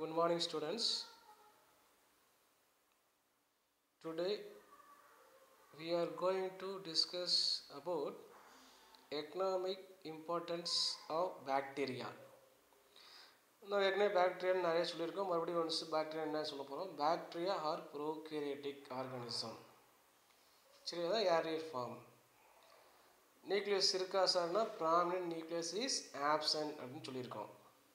Good morning, students. Today we are going to discuss about economic importance of bacteria. நான் ஏற்கனவே பாக்டீரியான்னு நிறைய சொல்லியிருக்கோம் மறுபடியும் ஒன்ஸ் பாக்டீரியா என்ன சொல்ல போகிறோம் பாக்டீரியா ஆர் ப்ரோகேரியட்டிக் ஆர்கானிசம் சரி அதான் ஏரியர் ஃபார்ம் நியூக்ளியஸ் இருக்கா சார்னா ப்ராமினன்ட் நியூக்ளியஸ் இஸ் ஆப்சன்ட் அப்படின்னு சொல்லியிருக்கோம்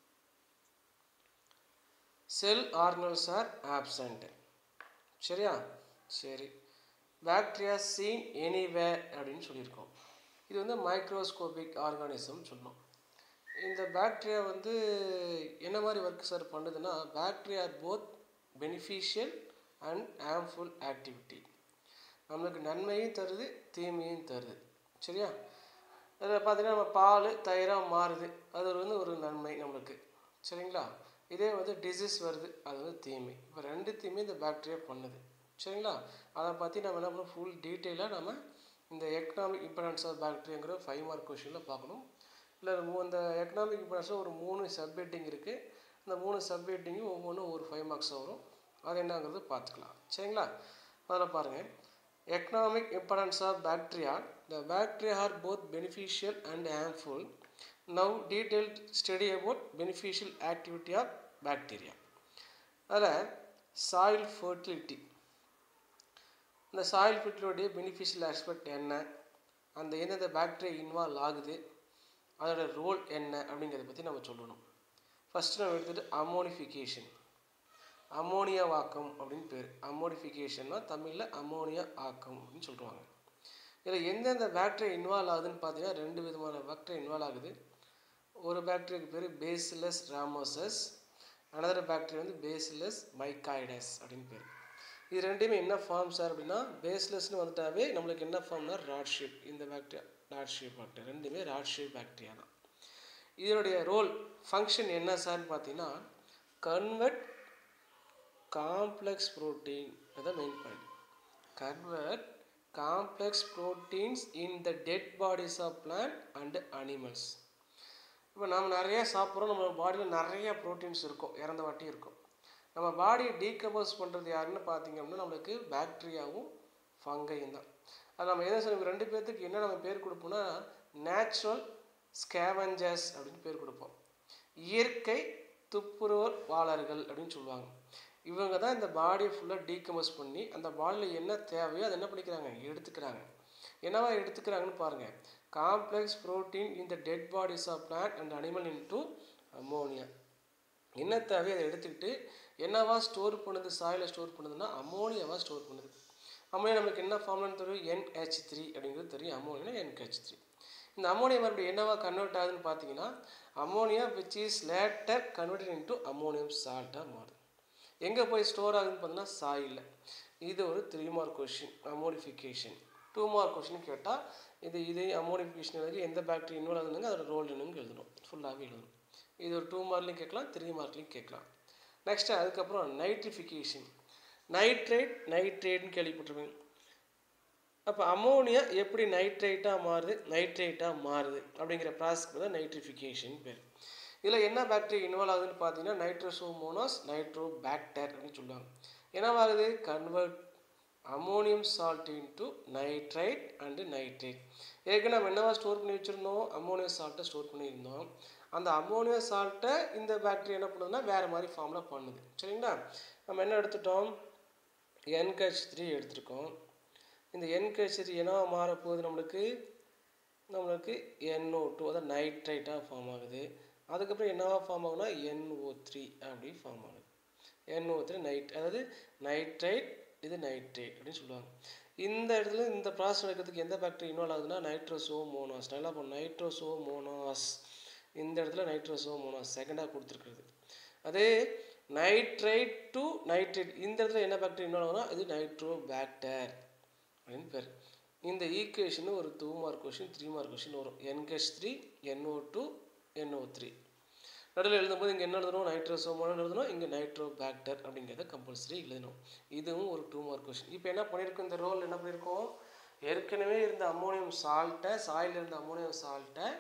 செல் ஆர்கனல்ஸ் ஆர் ஆப்சண்ட் சரியா சரி பாக்டீரியா சீன் எனிவேர் அப்படின்னு சொல்லியிருக்கோம் இது வந்து மைக்ரோஸ்கோபிக் ஆர்கானிசம் சொன்னோம் இந்த பாக்டீரியா வந்து என்ன மாதிரி ஒர்க் சார் பண்ணுதுன்னா bacteria are both beneficial and harmful activity நம்மளுக்கு நன்மையும் தருது தீமையும் தருது சரியா அதில் பார்த்தீங்கன்னா நம்ம பால் தயிராக மாறுது அது வந்து ஒரு நன்மை நம்மளுக்கு சரிங்களா இதே வந்து டிசீஸ் வருது அது வந்து தீமை இப்போ ரெண்டுத்தையுமே இந்த பாக்டீரியா பண்ணுது சரிங்களா அதை பற்றி நம்ம என்ன பண்ணணும் ஃபுல் டீட்டெயிலாக நம்ம இந்த எக்கனாமிக் இம்பார்ட்டன்ஸ் ஆஃப் பாக்டீரியாங்கிற ஃபைவ் மார்க் கொஷினில் பார்க்கணும் இல்லை இந்த எக்கனாமிக் இம்பார்ட்டன்ஸில் ஒரு மூணு சப்ஹெட்டிங் இருக்குது அந்த மூணு சப்ஹெட்டிங்கும் ஒவ்வொன்றும் ஒரு ஃபைவ் மார்க்ஸ் வரும் அது என்னங்கிறது பார்த்துக்கலாம் சரிங்களா அதில் பாருங்கள் economic importance of bacteria the bacteria are both beneficial and harmful now detailed study about beneficial activity of bacteria அதில் சாயில் ஃபர்டிலிட்டி இந்த சாயில் ஃபர்டிலிட்டியோடைய பெனிஃபிஷியல் ஆஸ்பெக்ட் என்ன அந்த எந்தெந்த பாக்டீரியா இன்வால்வ் ஆகுது அதோட ரோல் என்ன அப்படிங்கிறத பற்றி நம்ம சொல்லணும் ஃபஸ்ட்டு நம்ம எடுத்துகிட்டு அமோனிஃபிகேஷன் அமோனியா வாக்கம் அப்படின்னு பேர் அமோனிஃபிகேஷன்னா தமிழில் அமோனியா ஆக்கம் அப்படின்னு சொல்லுவாங்க இதில் எந்தெந்த பாக்டீரியா இன்வால்வ் ஆகுதுன்னு பார்த்தீங்கன்னா ரெண்டு விதமான பாக்டீரியா இன்வால்வ் ஆகுது ஒரு பாக்டீரியாவுக்கு பேர் பேசிலஸ் ராமோசஸ் அனதர் பாக்டீரியா வந்து பேசிலஸ் மைக்காய்டஸ் அப்படின்னு பேர் இது ரெண்டுமே என்ன ஃபார்ம் சார் அப்படின்னா பேஸ்லெஸ்னு வந்துட்டாவே நம்மளுக்கு என்ன ஃபார்ம்னா ராட் ஷேப் இந்த பாக்டீரியா ராட் ஷேப் பாக்டீரியா ரெண்டுமே ராட் ஷேப் பாக்டீரியா தான் இதனுடைய ரோல் ஃபங்க்ஷன் என்ன சார்னு பார்த்தீங்கன்னா கன்வெர்ட் காம்ப்ளெக்ஸ் ப்ரோட்டீன் அதுதான் main point convert complex proteins in the dead bodies of plant and animals இப்போ நம்ம நிறைய சாப்பிட்றோம் நம்ம பாடியில் நிறைய ப்ரோட்டீன்ஸ் இருக்கும் இறந்த வாட்டி இருக்கும் நம்ம பாடியை டீகம்போஸ் பண்ணுறது யாருன்னு பார்த்தீங்க அப்படின்னா நம்மளுக்கு பாக்டீரியாவும் ஃபங்கையும் தான் அது நம்ம எதை சொல்லுவோம் ரெண்டு பேர்த்துக்கு என்ன நம்ம பேர் கொடுப்போம்னா நேச்சுரல் ஸ்கேவஞ்சர்ஸ் அப்படின்னு பேர் கொடுப்போம் இயற்கை துப்புரவர் வாளர்கள் அப்படின்னு சொல்லுவாங்க இவங்க தான் இந்த பாடியை ஃபுல்லாக டீகம்போஸ் பண்ணி அந்த பாடியில் என்ன தேவையோ அதை என்ன பண்ணிக்கிறாங்க எடுத்துக்கிறாங்க என்னவா எடுத்துக்கிறாங்கன்னு பாருங்கள் காம்ப்ளெக்ஸ் ப்ரோட்டீன் இந்த dead bodies of plant and animal into ammonia என்ன தேவையோ அதை எடுத்துக்கிட்டு என்னவா ஸ்டோர் பண்ணுது சாயில் ஸ்டோர் பண்ணுதுன்னா அமோனியாவாக ஸ்டோர் பண்ணுது அமோனியா நமக்கு என்ன ஃபார்ம்லன்னு தெரியும் என்ஹெச் த்ரீ அப்படிங்கிறது தெரியும் அமோனியா என்ஹெச் த்ரீ இந்த அமோனியா மறுபடியும் என்னவா கன்வெர்ட் ஆகுதுன்னு பார்த்தீங்கன்னா ammonia which is later converted into ammonium சால்ட்டாக மாறுது எங்கே போய் ஸ்டோர் ஆகுதுன்னு பார்த்தீங்கன்னா சாயிலில் இது ஒரு three mark question ammonification two mark question கேட்டால் இது இதே அமோனிஃபிகேஷன் எழுதி எந்த பாக்டீரியா இன்வால்வ் ஆகுதுங்க அதோட ரோல் என்னன்னு எழுதணும் ஃபுல்லாகவே எழுதணும் இது ஒரு டூ மார்க்லையும் கேட்கலாம் த்ரீ மார்க்லையும் கேட்கலாம் நெக்ஸ்ட்டு அதுக்கப்புறம் நைட்ரிஃபிகேஷன் நைட்ரேட் நைட்ரேட்னு கேள்விப்பட்டிருப்பீங்க அப்போ அமோனியா எப்படி நைட்ரேட்டாக மாறுது நைட்ரேட்டாக மாறுது அப்படிங்கிற ப்ராசஸ்க்கு தான் நைட்ரிஃபிகேஷன் பேர் இதில் என்ன பாக்டீரியா இன்வால்வ் ஆகுதுன்னு பார்த்தீங்கன்னா நைட்ரோசோமோனாஸ் நைட்ரோ பாக்டர் அப்படின்னு சொல்லுவாங்க என்னவாகுது convert ammonium salt into nitrite and nitrate ஏற்கனவே நம்ம என்னவா ஸ்டோர் பண்ணி வச்சுருந்தோம் அமோனியம் சால்ட்டை ஸ்டோர் பண்ணியிருந்தோம் அந்த அமோனியா சால்ட்டை இந்த பாக்டீரியா என்ன பண்ணுதுன்னா வேறு மாதிரி ஃபார்மில் பண்ணுது சரிங்களா நம்ம என்ன எடுத்துட்டோம் என்கச் த்ரீ எடுத்துருக்கோம் இந்த என்கச் த்ரீ என்னவா மாறப்போகுது நம்மளுக்கு நம்மளுக்கு என்ஓ டூ அதாவது நைட்ரைட்டாக ஃபார்ம் ஆகுது அதுக்கப்புறம் என்னவா ஃபார்ம் ஆகுனா என்ஓ த்ரீ அப்படி ஃபார்ம் ஆகுது என்ஓ த்ரீ நைட் அதாவது நைட்ரைட் இது நைட்ரேட் அப்படின்னு சொல்லுவாங்க இந்த இடத்துல இந்த ப்ராசஸ் நடக்கிறதுக்கு எந்த பாக்டீரியா இன்வால்வ் ஆகுதுன்னா நைட்ரோசோ மோனாஸ் நல்லா பண்ணும் நைட்ரோசோ மோனாஸ் இந்த இடத்துல நைட்ரோசோ மோனாஸ் செகண்டாக கொடுத்துருக்குறது அதே நைட்ரைட் டு நைட்ரேட் இந்த இடத்துல என்ன பாக்டீரியா இன்வால்வ் ஆகுதுன்னா இது நைட்ரோ பாக்டர் அப்படின்னு பேர் இந்த ஈக்குவேஷனு ஒரு two mark question three mark question வரும் NH three NO two NO three நடுவில் எழுதும்போது இங்கே என்ன எழுதணும் நைட்ரோசோமோனு எழுதணும் இங்கே நைட்ரோ பாக்டர் அப்படிங்கிறத கம்பல்சரி எழுதணும் இதுவும் ஒரு டூ மார்க் கொஷின் இப்போ என்ன பண்ணியிருக்கோம் இந்த ரோல் என்ன பண்ணியிருக்கோம் ஏற்கனவே இருந்த அம்மோனியம் சால்ட்டை சாயில் இருந்த அம்மோனியம் சால்ட்டை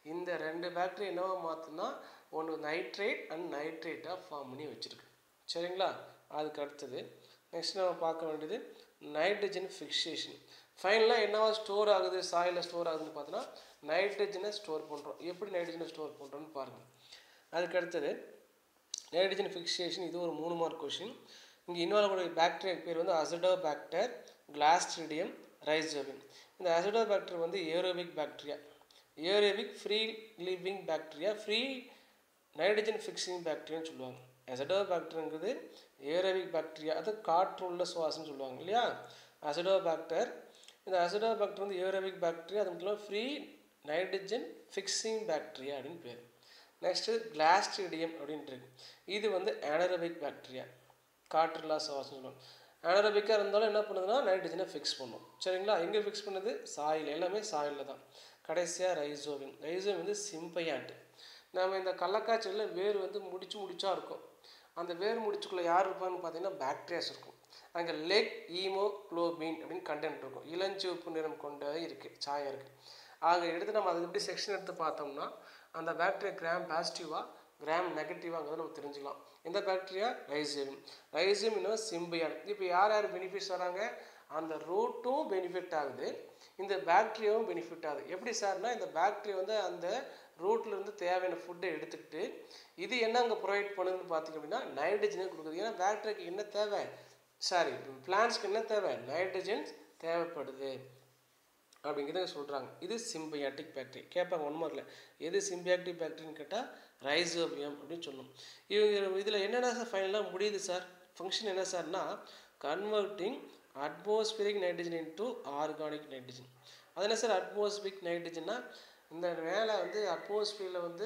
இந்த ரெண்டு பாக்டீரியா என்னவா மாற்றுனா ஒன்று நைட்ரேட் அண்ட் நைட்ரேட்டாக ஃபார்ம் பண்ணி வச்சுருக்கு சரிங்களா அதுக்கு அடுத்தது நெக்ஸ்ட் நம்ம பார்க்க வேண்டியது நைட்ரஜன் ஃபிக்சேஷன் ஃபைனலாக என்னவா ஸ்டோர் ஆகுது சாயிலில் ஸ்டோர் ஆகுதுன்னு பார்த்தோன்னா நைட்ரஜனை ஸ்டோர் பண்ணுறோம் எப்படி நைட்ரஜனை ஸ்டோர் பண்ணுறோன்னு பாருங்கள் அதுக்கு அடுத்தது நைட்ரஜன் ஃபிக்சேஷன் இது ஒரு மூணு மார்க் கொஷின் இங்கே இன்வால்வ் கூடிய பாக்டீரியா பேர் வந்து அசடோ பாக்டர் கிளாஸ்ட்ரிடியம் ரைசோபியம் இந்த அசடோ பாக்டர் வந்து aerobic bacteria aerobic free living bacteria free nitrogen fixing பாக்டீரியான்னு சொல்லுவாங்க அசடோ பாக்டருங்கிறது ஏரோபிக் பாக்டீரியா அது காற்று உள்ள சுவாசம்னு சொல்லுவாங்க இல்லையா அசடோ பாக்டர் இந்த அசடோ பாக்டர் வந்து ஏரோபிக் பாக்டீரியா அது மட்டும் ஃப்ரீ நைட்ரஜன் ஃபிக்ஸிங் பாக்டீரியா அப்படின்னு பேர் நெக்ஸ்ட்டு கிளாஸ்ட்ரிடியம் அப்படின்ட்டு இருக்கு இது வந்து அனரபிக் பாக்டீரியா காற்றுலா சுவாசம் சொல்லுவாங்க அனரபிக்காக இருந்தாலும் என்ன பண்ணுதுன்னா நைட்ரஜனை ஃபிக்ஸ் பண்ணும் சரிங்களா எங்கே ஃபிக்ஸ் பண்ணுது சாயில் எல்லாமே சாயிலில் தான் கடைசியாக ரைசோவின் ரைசோவின் வந்து சிம்பையாட்டு நம்ம இந்த கடலக்காய்ச்சலில் வேர் வந்து முடிச்சு முடிச்சா இருக்கும் அந்த வேர் முடிச்சுக்குள்ளே யார் இருப்பான்னு பார்த்தீங்கன்னா பாக்டீரியாஸ் இருக்கும் அங்கே லெக் ஈமோக்ளோபின் அப்படின்னு கண்டென்ட் இருக்கும் இளஞ்சிவப்பு நிறம் கொண்டது இருக்குது சாயம் இருக்குது ஆக எடுத்து நம்ம அதை எப்படி செக்ஷன் எடுத்து பார்த்தோம்னா அந்த பாக்டீரியா கிராம் பாசிட்டிவாக கிராம் நெகட்டிவாங்கிறத நம்ம தெரிஞ்சுக்கலாம் இந்த பாக்டீரியா ரைசியம் ரைசியம் இன்னும் சிம்பியான் இப்போ யார் யார் பெனிஃபிட்ஸ் வராங்க அந்த ரூட்டும் பெனிஃபிட் ஆகுது இந்த பாக்டீரியாவும் பெனிஃபிட் ஆகுது எப்படி சார்னா இந்த பாக்டீரியா வந்து அந்த ரூட்ல இருந்து தேவையான ஃபுட்டை எடுத்துக்கிட்டு இது என்ன அங்கே ப்ரொவைட் பண்ணுதுன்னு பார்த்தீங்க அப்படின்னா நைட்ரஜனை கொடுக்குது ஏன்னா பாக்டீரியாக்கு என்ன தேவை சாரி பிளான்ஸ்க்கு என்ன தேவை நைட்ரஜன் தேவைப்படுது அப்படிங்கிறத சொல்கிறாங்க இது சிம்பியாட்டிக் பாக்டீரியா கேட்பாங்க ஒன்றும் இல்லை எது சிம்பியாட்டிக் பாக்டீரியான்னு கேட்டால் ரைசோபியம் அப்படின்னு சொல்லணும் இவங்க இதில் என்னென்ன சார் ஃபைனலாக முடியுது சார் ஃபங்க்ஷன் என்ன சார்னா converting atmospheric nitrogen into organic nitrogen அது என்ன சார் அட்மாஸ்பியரிக் நைட்ரஜன்னா இந்த மேலே வந்து அட்மாஸ்பியரில் வந்து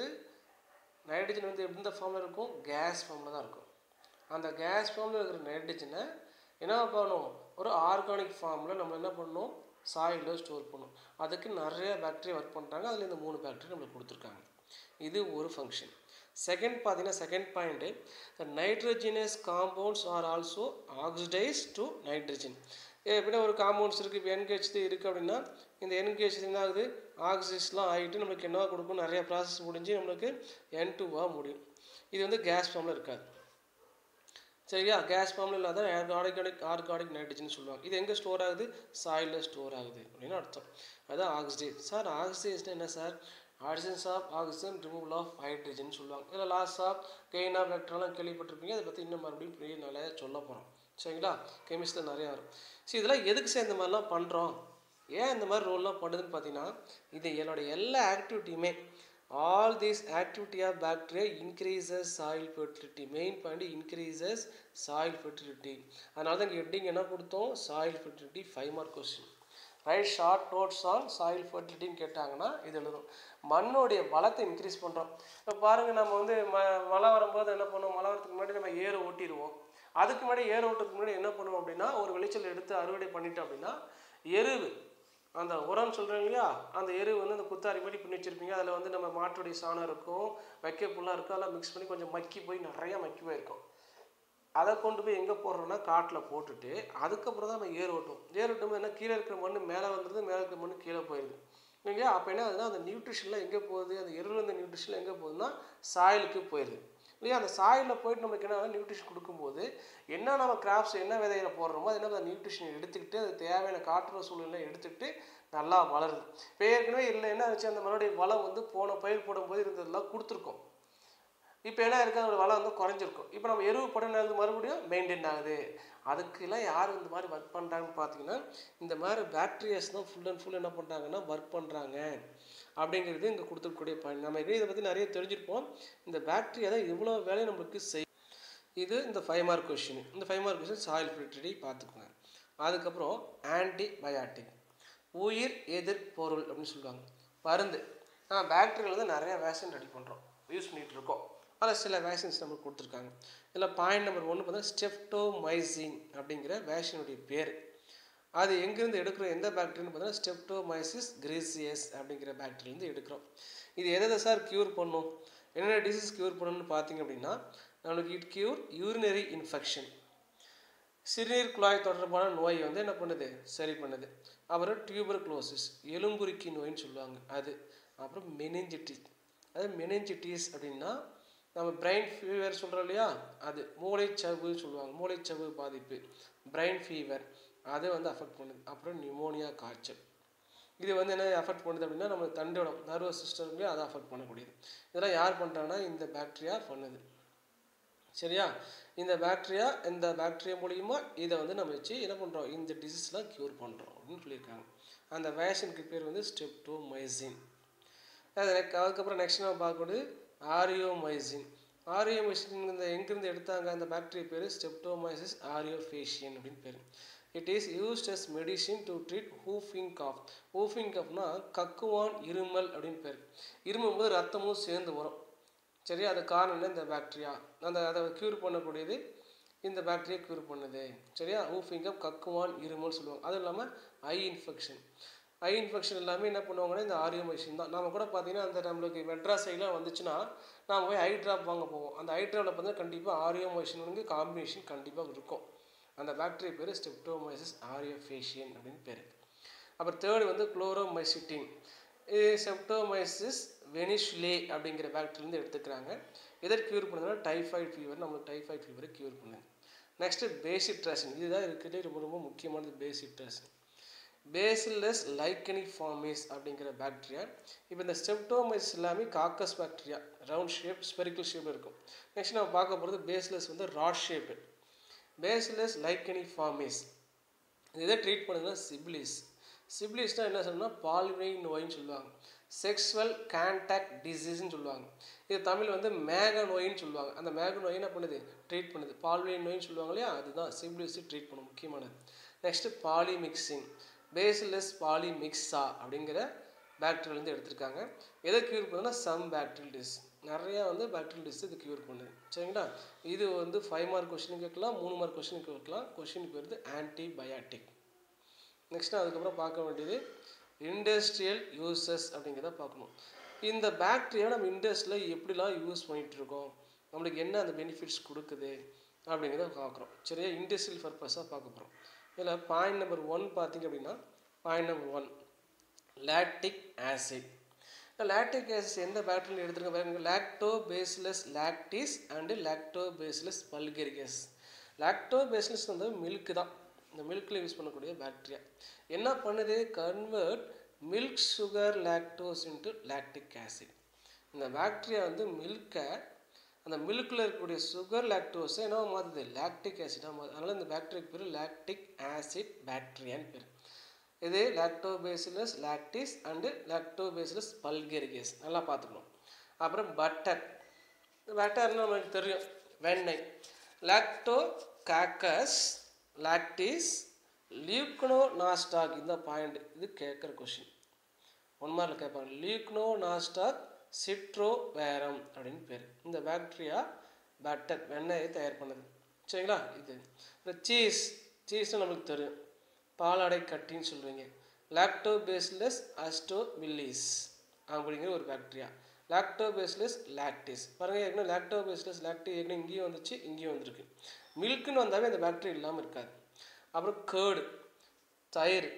நைட்ரஜன் வந்து எந்த ஃபார்மில் இருக்கும் கேஸ் ஃபார்மில் தான் இருக்கும் அந்த கேஸ் ஃபார்மில் இருக்கிற நைட்ரஜனை என்ன பண்ணணும் ஒரு ஆர்கானிக் ஃபார்மில் நம்ம என்ன பண்ணணும் சாயிலில் ஸ்டோர் பண்ணும் அதுக்கு நிறைய பாக்டீரியா ஒர்க் பண்ணுறாங்க அதில் இந்த மூணு பாக்டீரியா நம்மளுக்கு கொடுத்துருக்காங்க இது ஒரு ஃபங்க்ஷன் செகண்ட் பார்த்தீங்கன்னா second point the nitrogenous compounds are also oxidise to nitrogen எப்படின்னா ஒரு காம்பவுண்ட்ஸ் இருக்குது இப்போ என்கேஹெச் இருக்குது அப்படின்னா இந்த என்கேஹெச் என்ன ஆகுது ஆக்சிஜன்ஸ்லாம் ஆகிட்டு நம்மளுக்கு என்னவா கொடுக்கும் நிறைய ப்ராசஸ் முடிஞ்சு நம்மளுக்கு என் டூவாக முடியும் இது வந்து கேஸ் ஃபார்மில் இருக்காது சரியா கேஸ் ஃபார்மில் இல்லாத ஆர்கானிக் ஆர்கானிக் நைட்ரஜன் சொல்லுவாங்க இது எங்கே ஸ்டோர் ஆகுது சாயிலில் ஸ்டோர் ஆகுது அப்படின்னு அர்த்தம் அதான் ஆக்சிடேஸ் சார் ஆக்சிடேஸ்னா என்ன sir oxygens of oxygen removal of hydrogen சொல்லுவாங்க இதில் லாஸ் ஆஃப் கெயின் ஆஃப் எலக்ட்ரான்லாம் கேள்விப்பட்டிருப்பீங்க அதை பற்றி இன்னும் மறுபடியும் பெரிய நிறைய சொல்ல போகிறோம் சரிங்களா கெமிஸ்ட்ரியில் நிறையா வரும் சரி இதெல்லாம் எதுக்கு சார் இந்த மாதிரிலாம் பண்ணுறோம் ஏன் இந்த மாதிரி ரோல்லாம் பண்ணுதுன்னு பார்த்தீங்கன்னா இது என்னோட எல்லா ஆக்டிவிட்டியுமே all these activity of bacteria increases soil fertility main point increases soil fertility அதனால தான் இங்கே ஹெட்டிங் என்ன கொடுத்தோம் soil fertility five mark question right short notes on soil ஃபர்டிலிட்டின்னு கேட்டாங்கன்னா இது எழுதும் மண்ணோடைய வளத்தை இன்க்ரீஸ் பண்ணுறோம் இப்போ பாருங்கள் நம்ம வந்து ம மழை வரும்போது என்ன பண்ணுவோம் மழை வரதுக்கு முன்னாடி நம்ம ஏறு ஓட்டிடுவோம் அதுக்கு முன்னாடி ஏறு ஓட்டுறதுக்கு முன்னாடி என்ன பண்ணுவோம் அப்படின்னா ஒரு விளைச்சல் எடுத்து அறுவடை பண்ணிட்டோம் அப்படின்னா எருவு அந்த உரம்னு சொல்கிறோம் இல்லையா அந்த எரு வந்து அந்த குத்தாரி மாதிரி பண்ணி வச்சுருப்பீங்க அதில் வந்து நம்ம மாட்டுடைய சாணம் இருக்கும் வைக்க புல்லாக இருக்கும் அதெல்லாம் மிக்ஸ் பண்ணி கொஞ்சம் மக்கி போய் நிறையா மக்கி போயிருக்கும் அதை கொண்டு போய் எங்கே போடுறோம்னா காட்டில் போட்டுட்டு அதுக்கப்புறம் தான் நம்ம ஏர் ஓட்டுவோம் ஏர் ஓட்டும் என்ன கீழே இருக்கிற மண் மேலே வந்துடுது மேலே இருக்கிற மண் கீழே போயிடுது இல்லையா அப்போ என்ன ஆகுதுன்னா அந்த நியூட்ரிஷன்லாம் எங்கே போகுது அந்த எருவில் இருந்த நியூட்ரிஷன்லாம் எங்கே போகுதுன்னா சாயிலுக்கு போயிடுது இல்லையா அந்த சாயிலில் போயிட்டு நமக்கு என்ன நியூட்ரிஷன் கொடுக்கும்போது என்ன நம்ம கிராப்ஸ் என்ன விதையில போடுறோமோ அது என்ன அந்த நியூட்ரிஷன் எடுத்துக்கிட்டு அது தேவையான காற்று சூழ்நிலை எடுத்துக்கிட்டு நல்லா வளருது இப்போ ஏற்கனவே இல்லை என்ன ஆச்சு அந்த மறுபடியும் வளம் வந்து போன பயிர் போடும்போது இருந்ததெல்லாம் கொடுத்துருக்கோம் இப்போ என்ன இருக்குது அதோட வளம் வந்து குறைஞ்சிருக்கும் இப்போ நம்ம எருவு போட மறுபடியும் மெயின்டைன் ஆகுது அதுக்கெல்லாம் யார் இந்த மாதிரி ஒர்க் பண்ணுறாங்கன்னு பார்த்தீங்கன்னா இந்த மாதிரி பேக்டீரியாஸ் தான் ஃபுல் அண்ட் ஃபுல் என்ன பண்ணுறாங்கன்னா ஒர்க் பண்ணுறாங்க அப்படிங்கிறது இங்கே கொடுத்துருக்கக்கூடிய பாயிண்ட் நம்ம இதை பற்றி நிறைய தெரிஞ்சிருப்போம் இந்த பேக்டீரியா தான் இவ்வளோ வேலையை நம்மளுக்கு செய் இது இந்த ஃபைவ் மார்க் கொஷின் இந்த five mark question soil fertility பார்த்துக்கோங்க அதுக்கப்புறம் ஆன்டிபயாட்டிக் உயிர் எதிர் பொருள் அப்படின்னு சொல்லுவாங்க மருந்து பேக்டீரியில் வந்து நிறைய வேக்சின் ரெடி பண்ணுறோம் யூஸ் பண்ணிகிட்டு இருக்கோம் அதில் சில வேக்சின்ஸ் நம்மளுக்கு கொடுத்துருக்காங்க இதில் பாயிண்ட் நம்பர் ஒன்று பார்த்தா ஸ்டெப்டோமைசின் அப்படிங்கிற வேக்சினுடைய பேர் அது எங்கேருந்து எடுக்கிறோம் எந்த பாக்டீரியன்னு பார்த்தீங்கன்னா ஸ்டெப்டோமைசிஸ் கிரேசியஸ் அப்படிங்கிற பாக்டீரியலேருந்து எடுக்கிறோம் இது எதை சார் க்யூர் பண்ணும் என்னென்ன டிசீஸ் க்யூர் பண்ணணும்னு பார்த்தீங்க அப்படின்னா நம்மளுக்கு இட் க்யூர் யூரினரி இன்ஃபெக்ஷன் சிறுநீர் குழாய் தொடர்பான நோய் வந்து என்ன பண்ணுது சரி பண்ணுது அப்புறம் டியூபர் குளோசிஸ் எலும்புருக்கி நோயின்னு சொல்லுவாங்க அது அப்புறம் மெனிஞ்சிட்டிஸ் அது மெனிஞ்சிட்டிஸ் அப்படின்னா நம்ம பிரெயின் ஃபீவர் சொல்கிறோம் இல்லையா அது மூளைச்சவு சொல்லுவாங்க மூளைச்சவு பாதிப்பு பிரெயின் ஃபீவர் அது வந்து அஃபெக்ட் பண்ணுது அப்புறம் நிமோனியா காய்ச்சல் இது வந்து என்ன அஃபெக்ட் பண்ணுது அப்படின்னா நம்ம தண்டோட நர்வஸ் சிஸ்டம்லேயும் அதை அஃபெக்ட் பண்ணக்கூடியது இதெல்லாம் யார் பண்ணுறாங்கன்னா இந்த பாக்டீரியா பண்ணுது சரியா இந்த பாக்டீரியா இந்த பாக்டீரியா மூலியமா இதை வந்து நம்ம வச்சு என்ன பண்ணுறோம் இந்த டிசீஸ்லாம் க்யூர் பண்ணுறோம் அப்படின்னு சொல்லியிருக்காங்க அந்த வேக்சினுக்கு பேர் வந்து ஸ்டெப்டோமைசின் அது next- அதுக்கப்புறம் நெக்ஸ்ட் நம்ம பார்க்கக்கூடியது ஆரியோமைசின் ஆரியோமைசின் இந்த எங்கேருந்து எடுத்தாங்க அந்த பாக்டீரியா பேர் ஸ்டெப்டோமைசிஸ் ஆரியோஃபேஷியன் அப்படின்னு பேர் it is used as medicine to treat whooping cough whooping காஃப்னா கக்குவான் இருமல் அப்படின்னு பேர் இருமும் போது ரத்தமும் சேர்ந்து வரும் சரியா அது காரணம் என்ன இந்த பாக்டீரியா அந்த அதை க்யூர் பண்ணக்கூடியது இந்த பாக்டீரியா க்யூர் பண்ணுது சரியா ஊஃபிங் அப் கக்குவான் இருமல் சொல்லுவாங்க அதுவும் இல்லாமல் ஐ இன்ஃபெக்ஷன் ஐ இன்ஃபெக்ஷன் எல்லாமே என்ன பண்ணுவாங்கன்னா இந்த ஆரியோமைசின் தான் நம்ம கூட பார்த்தீங்கன்னா அந்த நம்மளுக்கு மெட்ராஸ் சைட்லாம் வந்துச்சுன்னா நாம போய் ஐ ட்ராப் வாங்க போவோம் அந்த ஐ ட்ராப்பில் பார்த்தீங்கன்னா கண்டிப்பாக ஆரியோமைசின் காம்பினேஷன் கண்டிப்பாக இருக்கும் அந்த பாக்டீரியா பேர் ஸ்டெப்டோமைசிஸ் ஆரியோஃபேஷியன் அப்படின்னு பேர் அப்புறம் தேர்டு வந்து குளோரோமைசிட்டின் இது செப்டோமைசிஸ் வெனிஷ்லே அப்படிங்கிற பாக்டீரியிலேருந்து எடுத்துக்கிறாங்க எதை க்யூர் பண்ணுதுன்னா டைஃபாய்டு ஃபீவர் நம்மளுக்கு டைஃபாய்டு ஃபீவரை க்யூர் பண்ணுது நெக்ஸ்ட்டு பேசிட்ராசின் இதுதான் இருக்கிறதுலே ரொம்ப ரொம்ப முக்கியமானது பேசிட்ராசின் பேசில்லஸ் லைக்கனி ஃபார்மேஸ் அப்படிங்கிற பாக்டீரியா இப்போ இந்த ஸ்டெப்டோமைஸ் எல்லாமே coccus bacteria round shape spherical shape இருக்கும் நெக்ஸ்ட் நம்ம பார்க்க போகிறது பேஸ்லெஸ் வந்து rod shape Bacillus licheniformis இதை ட்ரீட் பண்ணுதுன்னா சிபிலிஸ் சிபிலிஸ்னால் என்ன சொல்லணும்னா பால்வினை நோயின்னு சொல்லுவாங்க செக்ஸுவல் கான்டாக்ட் டிசீஸ்னு சொல்லுவாங்க இது தமிழ் வந்து மேக நோயின்னு சொல்லுவாங்க அந்த மேக நோய் என்ன பண்ணுது ட்ரீட் பண்ணுது பால்வினை நோயின்னு சொல்லுவாங்க இல்லையா அதுதான் சிபிலிஸ் ட்ரீட் பண்ணும் முக்கியமானது நெக்ஸ்ட்டு பாலிமிக்சிங் பேசிலஸ் பாலிமிக்ஸா அப்படிங்கிற பாக்டீரியிலேருந்து எடுத்திருக்காங்க எதை க்யூர் பண்ணுதுன்னா சம் பாக்டீரியல் டிஸ் நிறையா வந்து பாக்டீரியல் டிஸ் இது க்யூர் பண்ணுது சரிங்களா இது வந்து ஃபைவ் மார்க் கொஸ்டின் கேட்கலாம் மூணு மார்க் கொஸ்டின் கேட்கலாம் கொஸ்டின் பேர் வந்து ஆன்டிபயாட்டிக் நெக்ஸ்ட்டு அதுக்கப்புறம் பார்க்க வேண்டியது இண்டஸ்ட்ரியல் யூசஸ் அப்படிங்கிறத பார்க்கணும் இந்த பாக்டீரியா நம்ம இண்டஸ்ட்ரியில் எப்படிலாம் யூஸ் பண்ணிகிட்டு இருக்கோம் நம்மளுக்கு என்ன அந்த பெனிஃபிட்ஸ் கொடுக்குது அப்படிங்கிறத பார்க்குறோம் சரியா இண்டஸ்ட்ரியல் பர்பஸாக பார்க்க போகிறோம் இதில் பாயிண்ட் நம்பர் ஒன் பார்த்தீங்க அப்படின்னா point number one lactic acid lactic acid எந்த பாக்டீரியில் எடுத்துருக்க பாருங்க Lactobacillus lactis and Lactobacillus bulgaricus Lactobacillus வந்து மில்க் தான் இந்த மில்கில் யூஸ் பண்ணக்கூடிய பாக்டீரியா என்ன பண்ணுது convert milk sugar lactose into lactic acid இந்த பாக்டீரியா வந்து மில்கை அந்த மில்கில் இருக்கக்கூடிய சுகர் லாக்டோஸை என்ன மாற்றுது லாக்டிக் ஆசிடாக மாறுது அதனால் இந்த பாக்டீரியாக்கு பேர் லாக்டிக் ஆசிட் பாக்டீரியான்னு பேர் இது Lactobacillus lactis and Lactobacillus bulgaricus நல்லா பார்த்துக்கணும் அப்புறம் பட்டர் பட்டர்னு நமக்கு தெரியும் வெண்ணெய் Lactococcus lactis Leuconostoc இந்த பாயிண்ட் இது கேட்குற கொஷின் ஒன் மார்க்கில் கேட்பாங்க லியூக்னோ நாஸ்டாக் சிட்ரோ வேரம் அப்படின்னு பேர் இந்த பாக்டீரியா பட்டர் வெண்ணெயை தயார் பண்ணுது சரிங்களா இது இந்த சீஸ் சீஸ்னு நமக்கு தெரியும் பாலாடை கட்டின்னு சொல்லுவீங்க லாக்டோ பேஸ்லெஸ் அஸ்டோ வில்லிஸ் அப்படிங்கிற ஒரு பாக்டீரியா லாக்டோ பேஸ்லெஸ் லாக்டிஸ் பாருங்கள் ஏற்கனவே லாக்டோ பேஸ்லெஸ் லாக்டி ஏற்கனவே இங்கேயும் வந்துச்சு இங்கேயும் வந்திருக்கு மில்க்குன்னு வந்தாவே அந்த பாக்டீரியா இல்லாமல் இருக்காது அப்புறம் கேர்டு தயிர்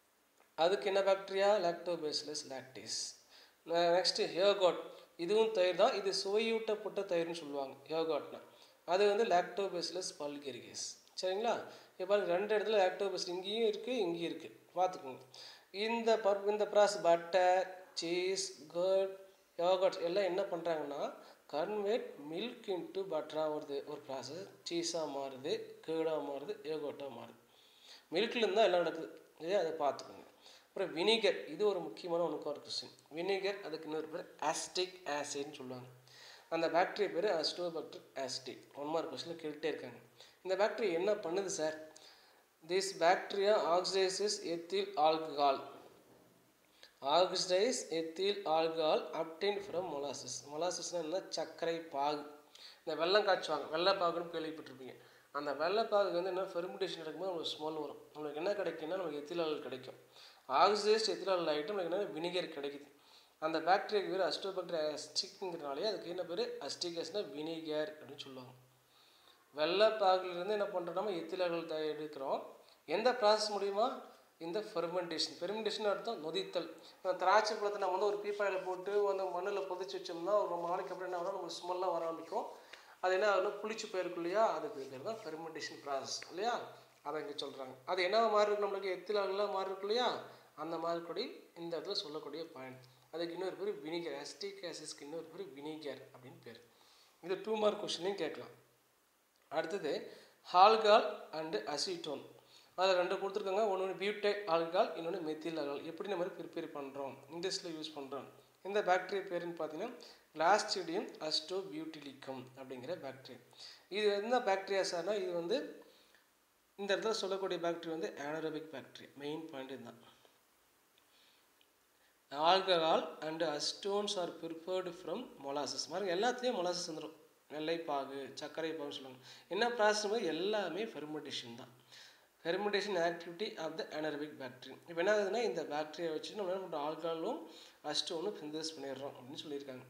அதுக்கு என்ன bacteria Lactobacillus lactis next yoghurt இதுவும் தயிர் தான் இது சுவையூட்டப்பட்ட தயிர்னு சொல்லுவாங்க ஹியோகாட்னா அது வந்து லாக்டோ பேஸ்லெஸ் பல்கெரிகஸ் சரிங்களா இப்போ ரெண்டு இடத்துல லாக்டோபஸ் இங்கேயும் இருக்குது இங்கேயும் இருக்குது பார்த்துக்கோங்க இந்த பர் இந்த process butter cheese curd yoghurt எல்லாம் என்ன பண்ணுறாங்கன்னா கன்வெர்ட் மில்க் இன்ட்டு பட்டராக வருது ஒரு ப்ராசஸ் சீஸாக மாறுது கேர்டாக மாறுது யோகட்டாக மாறுது மில்க்லேருந்து தான் எல்லாம் நடக்குது இதே அதை பார்த்துக்கோங்க அப்புறம் வினிகர் இது ஒரு முக்கியமான ஒன்றுக்கு ஒரு கொஸ்டின் வினிகர் அதுக்கு இன்னொரு பேர் ஆஸ்டிக் ஆசிட்னு சொல்லுவாங்க அந்த பாக்டீரியா பேர் அஸ்டோபாக்டர் ஆஸ்டிக் ஒன் மார்க் கொஸ்டினில் கேட்டுட்டே இருக்காங்க இந்த பாக்டீரியா என்ன பண்ணுது sir this bacteria oxidises ethyl alcohol oxidise ethyl alcohol obtained from molasses மொலாசஸ்னால் என்ன சர்க்கரை பாகு இந்த வெள்ளம் காய்ச்சுவாங்க வெள்ளைப்பாகுன்னு கேள்விப்பட்டிருப்பீங்க அந்த வெள்ளைப்பாகுக்கு வந்து என்ன ஃபெர்மிடேஷன் நடக்கும்போது நம்மளுக்கு ஸ்மெல் வரும் நம்மளுக்கு என்ன கிடைக்குன்னா நமக்கு எத்திலால் கிடைக்கும் ஆக்சிடைஸ்ட் எத்திலால் ஆகிட்டு நமக்கு என்ன வினிகர் கிடைக்குது அந்த பாக்டீரியாக்கு பேர் அஸ்டோபாக்டீரியா அஸ்டிக்ங்கிறனாலே அதுக்கு என்ன பேர் அஸ்டிக் ஆசிட்னா வினிகர் அப்படின்னு சொல்லுவாங்க வெள்ளைப்பாகுலேருந்து என்ன பண்ணுறோம் நம்ம எத்திலால்கள் எடுக்கிறோம் எந்த ப்ராசஸ் மூலிமா இந்த ஃபெர்மெண்டேஷன் ஃபெர்மெண்டேஷன் அர்த்தம் நொதித்தல் இப்போ திராட்சை பழத்தை நம்ம வந்து ஒரு பீப்பாயில் போட்டு அந்த மண்ணில் புதைச்சி வச்சோம்னா ஒரு ரொம்ப நாளைக்கு அப்புறம் என்ன ஆகும் நமக்கு ஸ்மெல்லாம் வர ஆரம்பிக்கும் அது என்ன ஆகும் புளிச்சு போயிருக்கும் இல்லையா அதுக்கு பேர் தான் ஃபெர்மெண்டேஷன் ப்ராசஸ் இல்லையா அதை இங்கே சொல்கிறாங்க அது என்ன மாதிரி இருக்கு நம்மளுக்கு எத்திலாம் மாதிரி இருக்கு இல்லையா அந்த மாதிரி கூட இந்த இடத்துல சொல்லக்கூடிய பாயிண்ட் அதுக்கு இன்னொரு பேர் வினிகர் அஸ்டிக் ஆசிஸ்க்கு இன்னொரு பேர் வினிகர் அப்படின்னு பேர் இது டூ மார்க் கொஸ்டினையும் கேட்கலாம் அடுத்தது ஆல்கால் அண்டு அசிட்டோன் அதில் ரெண்டு கொடுத்துருக்காங்க ஒன்று ஒன்று பியூட்டே ஆல்கால் இன்னொன்று மெத்தில் ஆல்கால் எப்படி நம்ம ப்ரிப்பேர் பண்ணுறோம் இண்டஸ்ட்ரியில் யூஸ் பண்ணுறோம் இந்த பாக்டீரியா பேருன்னு பார்த்தீங்கன்னா கிளாஸ்டிடியம் அஸ்டோ பியூட்டிலிக்கம் அப்படிங்கிற பாக்டீரியா இது என்ன பாக்டீரியா சார்னா இது வந்து இந்த இடத்துல சொல்லக்கூடிய பாக்டீரியா வந்து ஆனரோபிக் பாக்டீரியா மெயின் பாயிண்ட் இதுதான் alcohol and acetones are prepared from molasses மாதிரி எல்லாத்துலேயும் மொலாசஸ் வந்துடும் வெள்ளைப்பாகு சர்க்கரை பாகு சொல்லுவாங்க என்ன ப்ராசஸ் எல்லாமே ஃபெர்மெண்டேஷன் தான் fermentation activity of the anaerobic bacteria இப்போ என்ன ஆகுதுன்னா இந்த பாக்டீரியா வச்சு நம்ம என்ன பண்ணுறோம் ஆல்கஹாலும் அஸ்டோனும் சிந்தஸ் பண்ணிடுறோம் அப்படின்னு சொல்லியிருக்காங்க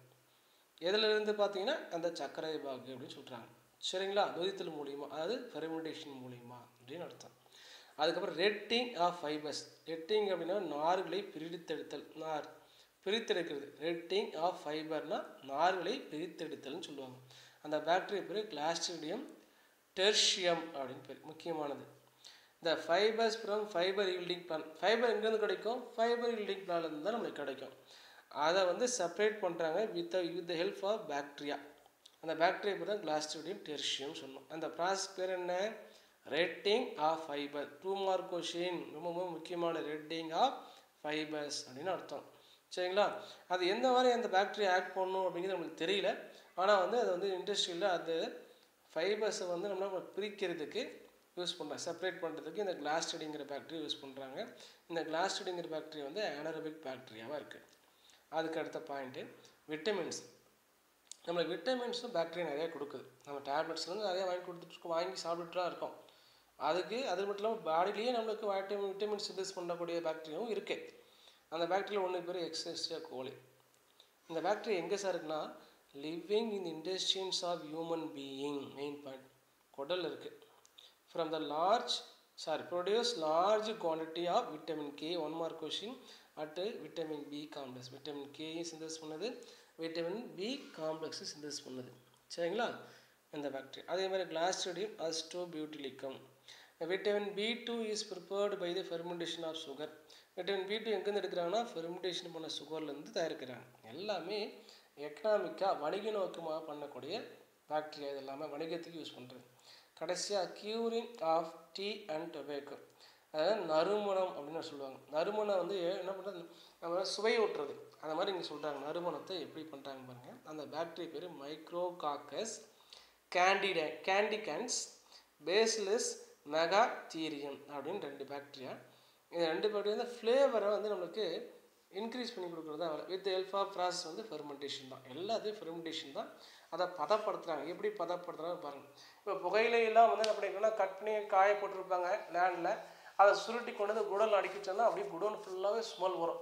எதுல இருந்து பார்த்தீங்கன்னா அந்த சர்க்கரை பாகு அப்படின்னு சொல்கிறாங்க சரிங்களா நொதித்தல் மூலியமா அதாவது ஃபெர்மெண்டேஷன் மூலியமா அப்படின்னு அர்த்தம் அதுக்கப்புறம் ரெட்டிங் ஆஃப் ஃபைபர்ஸ் ரெட்டிங் அப்படின்னா நார்களை பிரித்தெடுத்தல் நார் பிரித்தெடுக்கிறது ரெட்டிங் ஆஃப் ஃபைபர்னா நார்களை பிரித்தெடுத்தல்னு சொல்லுவாங்க அந்த பாக்டீரியா பேர் கிளாஸ்டிடியம் டெர்ஷியம் அப்படின்னு பேர் முக்கியமானது இந்த fibres from fibre yielding plant fibre எங்கேருந்து கிடைக்கும் ஃபைபர் ஈல்டிங் பிளான்லேருந்து தான் நம்மளுக்கு கிடைக்கும் அதை வந்து செப்பரேட் பண்ணுறாங்க with with the help of bacteria அந்த பாக்டீரியா பேர் தான் கிளாஸ்டிடியம் டெர்ஷியம் சொன்னோம் அந்த ப்ராசஸ் பேர் என்ன retting of fibre two mark question ரொம்ப ரொம்ப முக்கியமான ரெட்டிங் ஆஃப் ஃபைபர்ஸ் அப்படின்னு அர்த்தம் சரிங்களா அது எந்த மாதிரி அந்த பாக்டீரியா ஆக்ட் பண்ணும் அப்படிங்கிறது நம்மளுக்கு தெரியல ஆனால் வந்து அது வந்து இண்டஸ்ட்ரியில் அது ஃபைபர்ஸை வந்து நம்ம பிரிக்கிறதுக்கு யூஸ் பண்ணுறாங்க செப்பரேட் பண்ணுறதுக்கு இந்த கிளாஸ்டிடிங்கிற பாக்டீரியா யூஸ் பண்ணுறாங்க இந்த கிளாஸ்டிடிங்கிற பாக்டீரியா வந்து ஆனரபிக் பாக்டீரியாவாக இருக்குது அதுக்கு அடுத்த பாயிண்ட்டு விட்டமின்ஸ் நம்மளுக்கு விட்டமின்ஸும் பாக்டீரியா நிறையா கொடுக்குது நம்ம டேப்லெட்ஸ்லேருந்து நிறையா வாங்கி கொடுத்துட்டு வாங்கி சாப்பிட்டுட்டு தான் இருக்கோம் அதுக்கு அது மட்டும் இல்லாமல் பாடியிலேயே நம்மளுக்கு வைட்டமின் விட்டமின் சிந்தஸ் பண்ணக்கூடிய பாக்டீரியாவும் இருக்குது அந்த பாக்டீரியா ஒன்று பேர் எக்ஸஸ்டியா கோலி இந்த பாக்டீரியா எங்கே சார் இருக்குன்னா living in intestines of human being main point குடல் இருக்குது from the large sorry produce large quantity of vitamin K one mark question அட்டு விட்டமின் பி காம்ப்ளெக்ஸ் விட்டமின் கேயும் சிந்தஸ் பண்ணுது விட்டமின் பி காம்ப்ளெக்ஸு சிந்தஸ் பண்ணுது சரிங்களா இந்த பாக்டீரியா அதே மாதிரி Clostridium acetobutylicum vitamin B two is prepared by the fermentation of sugar vitamin B two எங்கேருந்து எடுக்கிறாங்கன்னா ஃபெர்மெண்டேஷன் பண்ண சுகர்லேருந்து தயாரிக்கிறாங்க எல்லாமே எக்கனாமிக்காக வணிக நோக்கமாக பண்ணக்கூடிய பாக்டீரியா இது எல்லாமே வணிகத்துக்கு யூஸ் பண்ணுறது கடைசியாக curing of tea and tobacco அதாவது நறுமணம் அப்படின்னு சொல்லுவாங்க நறுமணம் வந்து என்ன பண்ணுறது நம்ம சுவை ஊட்டுறது அந்த மாதிரி இங்கே சொல்கிறாங்க நறுமணத்தை எப்படி பண்ணுறாங்க பாருங்கள் அந்த பாக்டீரியா பேர் மைக்ரோகாக்கஸ் கேண்டிட கேண்டிகன்ஸ் பேஸ்லெஸ் மெகாதீரியம் அப்படின்னு ரெண்டு பாக்டீரியா இந்த ரெண்டு பாக்டீரியா வந்து ஃப்ளேவரை வந்து நம்மளுக்கு இன்க்ரீஸ் பண்ணி கொடுக்குறது தான் வித் ஹெல்ப் ஆஃப் ப்ராசஸ் வந்து ஃபெர்மெண்டேஷன் தான் எல்லாத்தையும் ஃபெர்மெண்டேஷன் தான் அதை பதப்படுத்துகிறாங்க எப்படி பதப்படுத்துகிறாங்க பாருங்கள் இப்போ புகையிலையெல்லாம் வந்து என்ன பண்ணிக்கணும்னா கட் பண்ணி காய போட்டிருப்பாங்க லேண்டில் அதை சுருட்டி கொண்டு வந்து குடல் அடிக்கிச்சோன்னா அப்படியே குடோன் ஃபுல்லாகவே ஸ்மெல் வரும்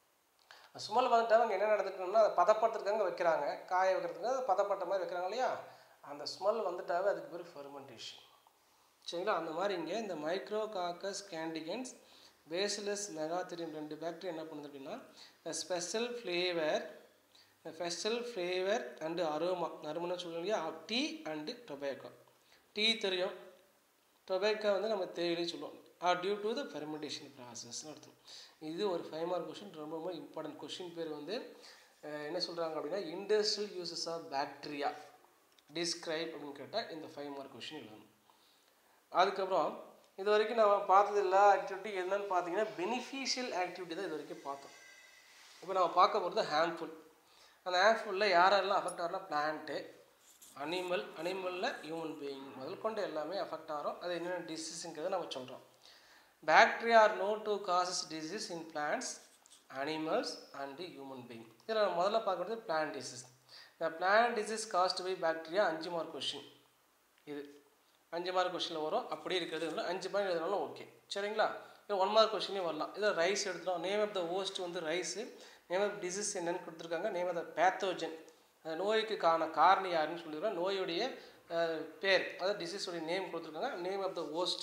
ஸ்மெல் வந்துட்டால் அங்கே என்ன நடந்துக்கணும்னா அதை பதப்படுத்துறதுக்காக வைக்கிறாங்க காய வைக்கிறதுக்கு அதை பதப்பட்ட மாதிரி வைக்கிறாங்க இல்லையா அந்த ஸ்மெல் வந்துட்டாவே அதுக்கு பேர் ஃபெர்மெண்டேஷன் சரிங்களா அந்த மாதிரி இங்கே இந்த Micrococcus candicans Bacillus megatherium ரெண்டு பேக்டீரியா என்ன பண்ணுது அப்படின்னா special flavour special flavour and aroma நறுமணம் சொல்லுவோம் இல்லையா டீ அண்டு டொபேக்கோ டீ தெரியும் டொபேக்கோ வந்து நம்ம தேயிலை சொல்லுவோம் are due to the fermentation ப்ராசஸ்னு அர்த்தம் இது ஒரு ஃபைவ் மார்க் கொஷின் ரொம்ப ரொம்ப இம்பார்ட்டன்ட் கொஷின் பேர் வந்து என்ன சொல்கிறாங்க அப்படின்னா industrial uses of bacteria describe அப்படின்னு கேட்டால் இந்த ஃபைவ் மார்க் கொஷின் எழுதணும் அதுக்கப்புறம் இது வரைக்கும் நம்ம பார்த்தது எல்லா ஆக்டிவிட்டி என்னன்னு பார்த்தீங்கன்னா பெனிஃபிஷியல் ஆக்டிவிட்டி தான் இது வரைக்கும் பார்த்தோம் இப்போ நம்ம பார்க்க போகிறது ஹேண்ட்ஃபுல் அந்த ஹேண்ட்ஃபுல்லில் யாரெல்லாம் அஃபெக்ட் ஆகிறனா பிளான்ட்டு அனிமல் அனிமலில் ஹியூமன் பீயிங் முதல் கொண்டு எல்லாமே அஃபெக்ட் ஆகிறோம் அது என்னென்ன டிசீஸுங்கிறத நம்ம சொல்கிறோம் bacteria are know to causes disease in plants animals and human being இதில் நம்ம முதல்ல பார்க்குறது பிளான்ட் டிசீஸ் இந்த plant disease caused by bacteria அஞ்சு மார்க் கொஷின் இது அஞ்சு மார்க் கொஷினில் வரும் அப்படி இருக்கிறது அஞ்சு பாயிண்ட் எழுதினாலும் ஓகே சரிங்களா இது ஒன் மார்க் கொஷினே வரலாம் இதில் ரைஸ் எடுத்துட்டோம் நேம் ஆஃப் த ஓஸ்ட் வந்து ரைஸு நேம் ஆஃப் டிசீஸ் என்னன்னு கொடுத்துருக்காங்க நேம் ஆஃப் த பேத்தோஜன் அந்த நோய்க்கு காண காரணி யாருன்னு சொல்லிடுறோம் நோயுடைய பேர் அதாவது டிசீஸுடைய நேம் கொடுத்துருக்காங்க நேம் ஆஃப் த ஓஸ்ட்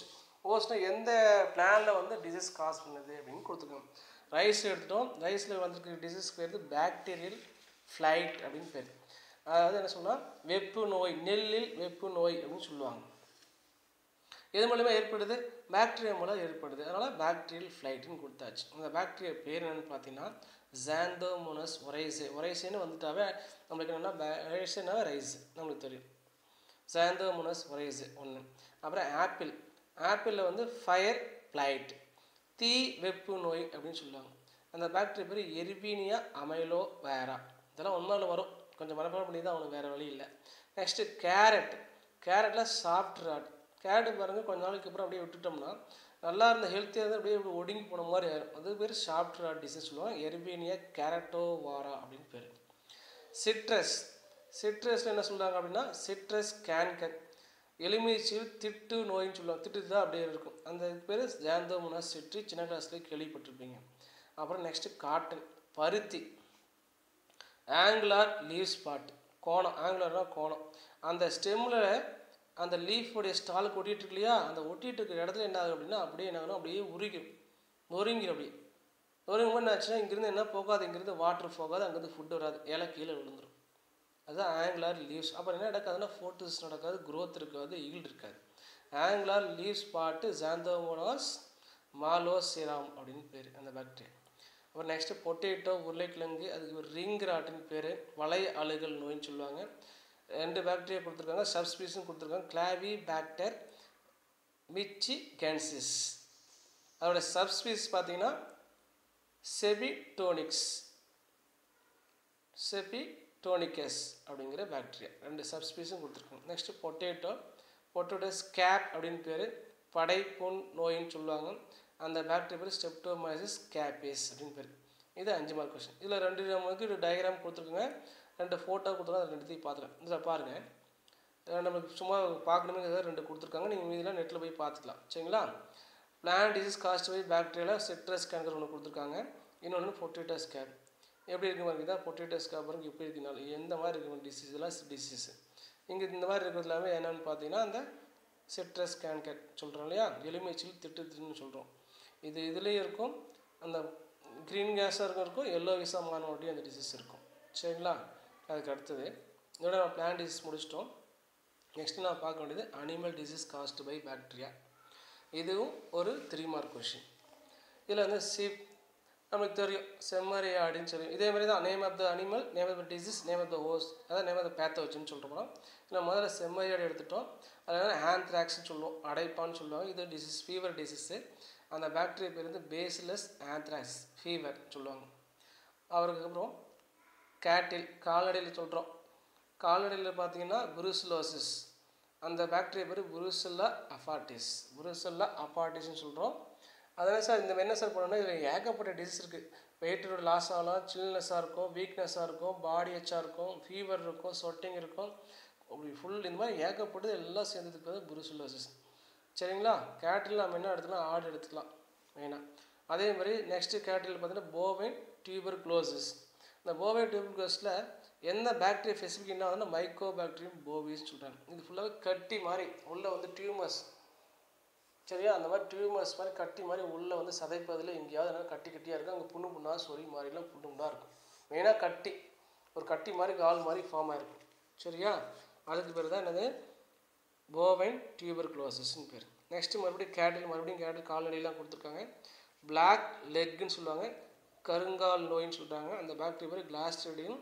ஹோஸ்ட்னா எந்த பிளானில் வந்து டிசீஸ் காஸ் பண்ணுது அப்படின்னு கொடுத்துருக்காங்க ரைஸ் எடுத்துட்டோம் ரைஸில் வந்திருக்கிற டிசீஸ் பேர் பாக்டீரியல் ஃப்ளைட் அப்படின்னு பேர் அதாவது என்ன சொன்னால் வெப்பு நோய் நெல்லில் வெப்பு நோய் அப்படின்னு சொல்லுவாங்க எது மூலயமா ஏற்படுது பாக்டீரியா மூலம் ஏற்படுது அதனால் பாக்டீரியல் ஃப்ளைட்னு கொடுத்தாச்சு அந்த பாக்டீரியா பேர் என்னென்னு பார்த்தீங்கன்னா ஜாந்தோமோனஸ் ஒரைசே ஒரைசேன்னு வந்துட்டாவே நம்மளுக்கு என்னென்னா ஒரைசேனாவே ரைஸ் நம்மளுக்கு தெரியும் ஜாந்தோமோனஸ் ஒரைசே ஒன்று அப்புறம் ஆப்பிள் ஆப்பிளில் வந்து ஃபயர் பிளைட் தீ வெப்பு நோய் அப்படின்னு சொல்லுவாங்க அந்த பாக்டீரியா பேர் எரிபீனியா அமைலோ வேரா இதெல்லாம் ஒன்றால் வரும் கொஞ்சம் மனப்பாடம் பண்ணி தான் அவனுக்கு வேறு வழி இல்லை நெக்ஸ்ட்டு கேரட் கேரட்டில் சாஃப்ட் ராட் கேரட் பாருங்கள் கொஞ்ச நாளைக்கு அப்புறம் அப்படியே விட்டுட்டோம்னா நல்லா இருந்த ஹெல்த்தியாக இருந்தால் அப்படியே இப்படி ஒடுங்கி போன மாதிரி ஆயிரும் அது பேர் சாஃப்ட் ராட் டிசீஸ் சொல்லுவாங்க எர்பீனியா கேரட்டோ வாரா அப்படின்னு பேர் சிட்ரஸ் சிட்ரஸில் என்ன சொல்கிறாங்க அப்படின்னா சிட்ரஸ் கேன்கர் எலுமிச்சையில் திட்டு நோயின்னு சொல்லுவாங்க திட்டு தான் அப்படியே இருக்கும் அந்த பேர் ஜாந்தோமுனா சிட்ரி சின்ன கிளாஸ்லேயே கேள்விப்பட்டிருப்பீங்க அப்புறம் நெக்ஸ்ட்டு காட்டன் பருத்தி ஆங்குலார் லீவ் ஸ்பாட் கோணம் ஆங்குலர்னா கோணம் அந்த ஸ்டெம்மில் அந்த லீஃபுடைய ஸ்டாலுக்கு ஒட்டிகிட்டு இருக்கு இல்லையா அந்த ஒட்டிகிட்டு இருக்கிற இடத்துல என்ன ஆகும் அப்படின்னா அப்படியே என்ன ஆகும் அப்படியே உருகிடும் நொறுங்கிடும் அப்படியே நொறுங்கும் என்ன ஆச்சுன்னா இங்கேருந்து என்ன போகாது இங்கேருந்து வாட்டர் போகாது அங்கேருந்து ஃபுட் வராது இலை கீழே விழுந்துடும் அதுதான் ஆங்குலார் லீவ்ஸ் அப்புறம் என்ன நடக்காதுன்னா ஃபோட்டோஸ் நடக்காது க்ரோத் இருக்காது ஈல்டு இருக்காது angular leaf spot Xanthomonas malvacearum அப்படின்னு பேர் அந்த பாக்டீரியா அப்புறம் நெக்ஸ்ட்டு பொட்டேட்டோ உருளைக்கிழங்கு அதுக்கு ஒரு ரிங் ராட்டுன்னு பேர் வலை அழுகல் நோயின்னு சொல்லுவாங்க ரெண்டு பாக்டீரியா கொடுத்துருக்காங்க சப்ஸ்பீஸும் கொடுத்துருக்காங்க கிளாவி பாக்டர் மிச்சி கேன்சிஸ் அதோட சப்ஸ்பீஸ் பார்த்தீங்கன்னா செபிடோனிக்ஸ் செபிடோனிகஸ் அப்படிங்கிற பாக்டீரியா ரெண்டு சப்ஸ்பீஸும் கொடுத்துருக்காங்க நெக்ஸ்ட்டு பொட்டேட்டோ பொட்டேட்டோ ஸ்கேப் அப்படின்னு பேர் படைப்புண் நோயின்னு சொல்லுவாங்க அந்த பாக்டீரியா பேர் ஸ்டெப்டோமைசிஸ் கேபேஸ் அப்படின்னு பேர் இது அஞ்சு மார்க் கொஸ்டின் இதில் ரெண்டு நமக்கு டயக்ராம் கொடுத்துருக்குங்க ரெண்டு ஃபோட்டோ கொடுத்துருக்காங்க அது ரெண்டுத்தையும் பார்த்துக்கலாம் இதில் பாருங்கள் நம்மளுக்கு சும்மா பார்க்கணுமே ஏதாவது ரெண்டு கொடுத்துருக்காங்க நீங்கள் மீதிலாம் நெட்டில் போய் பார்த்துக்கலாம் சரிங்களா பிளான் டிசீஸ் காஸ்ட் பை பாக்டீரியாவில் சிட்ரஸ் கேன்கர் ஒன்று கொடுத்துருக்காங்க இன்னொன்று பொட்டேட்டோ ஸ்கேப் எப்படி இருக்கு பாருங்க இதான் பொட்டேட்டோ ஸ்கேப் பாருங்க எப்படி இருக்குனாலும் எந்த மாதிரி இருக்கு டிசீஸ் எல்லாம் டிசீஸ் இங்கே இந்த மாதிரி இருக்கிறது எல்லாமே என்னென்னு பார்த்தீங்கன்னா அந்த சிட்ரஸ் கேன்கர் சொல்கிறோம் இல்லையா எலுமிச்சில் திட்டு திட்டுன்னு சொல்கிறோம் இது இதுலேயும் இருக்கும் அந்த க்ரீன் கேஸாக இருக்கும் எல்லோ விசா மானோடையும் அந்த டிசீஸ் இருக்கும் சரிங்களா அதுக்கு அடுத்தது இதோட நம்ம பிளான் டிசீஸ் முடிச்சிட்டோம் நெக்ஸ்ட் நான் பார்க்க வேண்டியது animal disease caused by bacteria இதுவும் ஒரு த்ரீ மார்க் கொஷின் இதில் வந்து சிப் நமக்கு தெரியும் செம்மறி ஆடின்னு சொல்லி இதே மாதிரி தான் name of the animal name of the disease name of the host அதாவது நேம் ஆஃப் த பேத்தோஜின்னு சொல்கிறோம் இதில் முதல்ல செம்மறி ஆடு எடுத்துட்டோம் அதனால் ஆந்த்ராக்ஸ்னு சொல்லுவோம் அடைப்பான்னு சொல்லுவாங்க இது டிசீஸ் ஃபீவர் டிசீஸு அந்த பாக்டீரியா பேர் வந்து பேசிலஸ் ஆந்த்ராக்ஸ் ஃபீவர் சொல்லுவாங்க அவருக்கு அப்புறம் கேட்டில் கால்நடையில் சொல்கிறோம் கால்நடையில் பார்த்தீங்கன்னா புருசிலோசிஸ் அந்த பாக்டீரியா பேர் புருசெல்லா அஃபாட்டிஸ் புருசெல்லா அஃபாட்டிஸ்னு சொல்கிறோம் அதனால் சார் இந்த என்ன சார் பண்ணணும்னா இதில் ஏகப்பட்ட டிசீஸ் இருக்குது வெயிட்டோட லாஸ் ஆகலாம் சில்னஸாக இருக்கும் வீக்னஸாக இருக்கும் பாடி எச்சாக இருக்கும் ஃபீவர் இருக்கும் சொட்டிங் இருக்கும் அப்படி ஃபுல் இந்த மாதிரி ஏகப்பட்டது எல்லாம் சேர்ந்ததுக்கு வந்து புருசிலோசிஸ் சரிங்களா கேட்டில் நம்ம என்ன எடுத்துக்கலாம் ஆடு எடுத்துக்கலாம் மெயினாக அதே மாதிரி நெக்ஸ்ட்டு கேட்டில் பார்த்தீங்கன்னா போவைன் டியூபர் க்ளோசஸ் இந்த போவைன் டியூபர் க்ளோஸில் எந்த பாக்டீரியா ஸ்பெசிஃபிக் என்ன ஆகுதுன்னா மைக்கோ பாக்டீரியம் போவிஸ்ன்னு சொல்கிறாங்க இது ஃபுல்லாகவே கட்டி மாதிரி உள்ளே வந்து டியூமர்ஸ் சரியா அந்த மாதிரி டியூமர்ஸ் மாதிரி கட்டி மாதிரி உள்ளே வந்து சதைப்பதில் எங்கேயாவது என்ன கட்டி கட்டியாக இருக்கும் அங்கே புண்ணு புண்ணாக சொறி மாதிரிலாம் புண்ணு புண்ணாக இருக்கும் மெயினாக கட்டி ஒரு கட்டி மாதிரி கால் மாதிரி ஃபார்ம் ஆகிருக்கும் சரியா அதுக்கு பேர் தான் என்னது போவைன் டியூபர் க்ளோசஸ்ன்னு பேர் நெக்ஸ்ட்டு மறுபடியும் கேட்டில் மறுபடியும் கேட்டில் கால்நடையெல்லாம் கொடுத்துருக்காங்க பிளாக் லெக்குன்னு சொல்லுவாங்க கருங்கால் நோயின்னு சொல்கிறாங்க அந்த பாக்டீரியா பேர் கிளாஸ்ட்ரிடியம்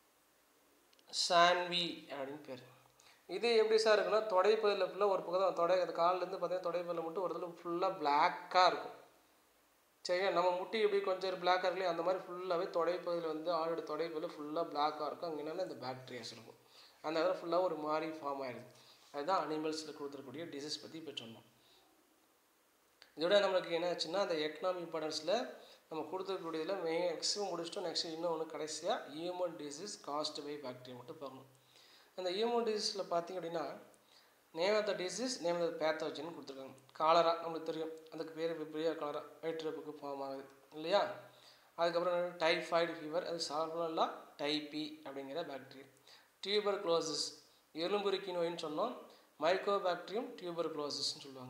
சான்வி அப்படின்னு பேர் இது எப்படி சார் இருக்குன்னா தொடைப்பதில் ஃபுல்லாக ஒரு பக்கம் தான் தொடை அந்த கால்லேருந்து பார்த்தீங்கன்னா தொடைப்பதில் மட்டும் ஒரு இடத்துல ஃபுல்லாக பிளாக்காக இருக்கும் சரியா நம்ம முட்டி எப்படி கொஞ்சம் பிளாக்காக இருக்குல்லையே அந்த மாதிரி ஃபுல்லாகவே தொடைப்பகுதியில் வந்து ஆளோட தொடைப்பகுதியில் ஃபுல்லாக பிளாக்காக இருக்கும் அங்கே என்னென்னா இந்த பாக்டீரியாஸ் இருக்கும் அந்த இடத்துல ஃபுல்லாக ஒரு மாதிரி ஃபார்ம் ஆயிடுது அதுதான் அனிமல்ஸில் கொடுத்துருக்கூடிய டிசீஸ் பற்றி இப்போ சொன்னோம் இதோட நம்மளுக்கு என்ன ஆச்சுன்னா அந்த எக்கனாமிக் இம்பார்ட்டன்ஸில் நம்ம கொடுத்துருக்கூடியதில் மெயின் மேக்ஸிமம் முடிச்சிட்டோம் நெக்ஸ்ட் இன்னும் ஒன்று கடைசியாக human disease caused by bacteria மட்டும் பார்க்கணும் அந்த ஹியூமன் டிசீஸில் பார்த்திங்க அப்படின்னா name of the disease name of the pathogen கொடுத்துருக்காங்க காலரா நம்மளுக்கு தெரியும் அதுக்கு பேர் பிப்ரியா காலரா வயிற்றுப்புக்கு ஃபார்ம் ஆகுது இல்லையா அதுக்கப்புறம் டைஃபாய்டு ஃபீவர் அது சால்மோனல்லா டைபி அப்படிங்கிற பாக்டீரியா டியூபர் க்ளோசிஸ் எலும்புருக்கி நோயின்னு சொன்னோம் மைக்கோ பாக்டீரியம் டியூபர் க்ளோசிஸ்ன்னு சொல்லுவாங்க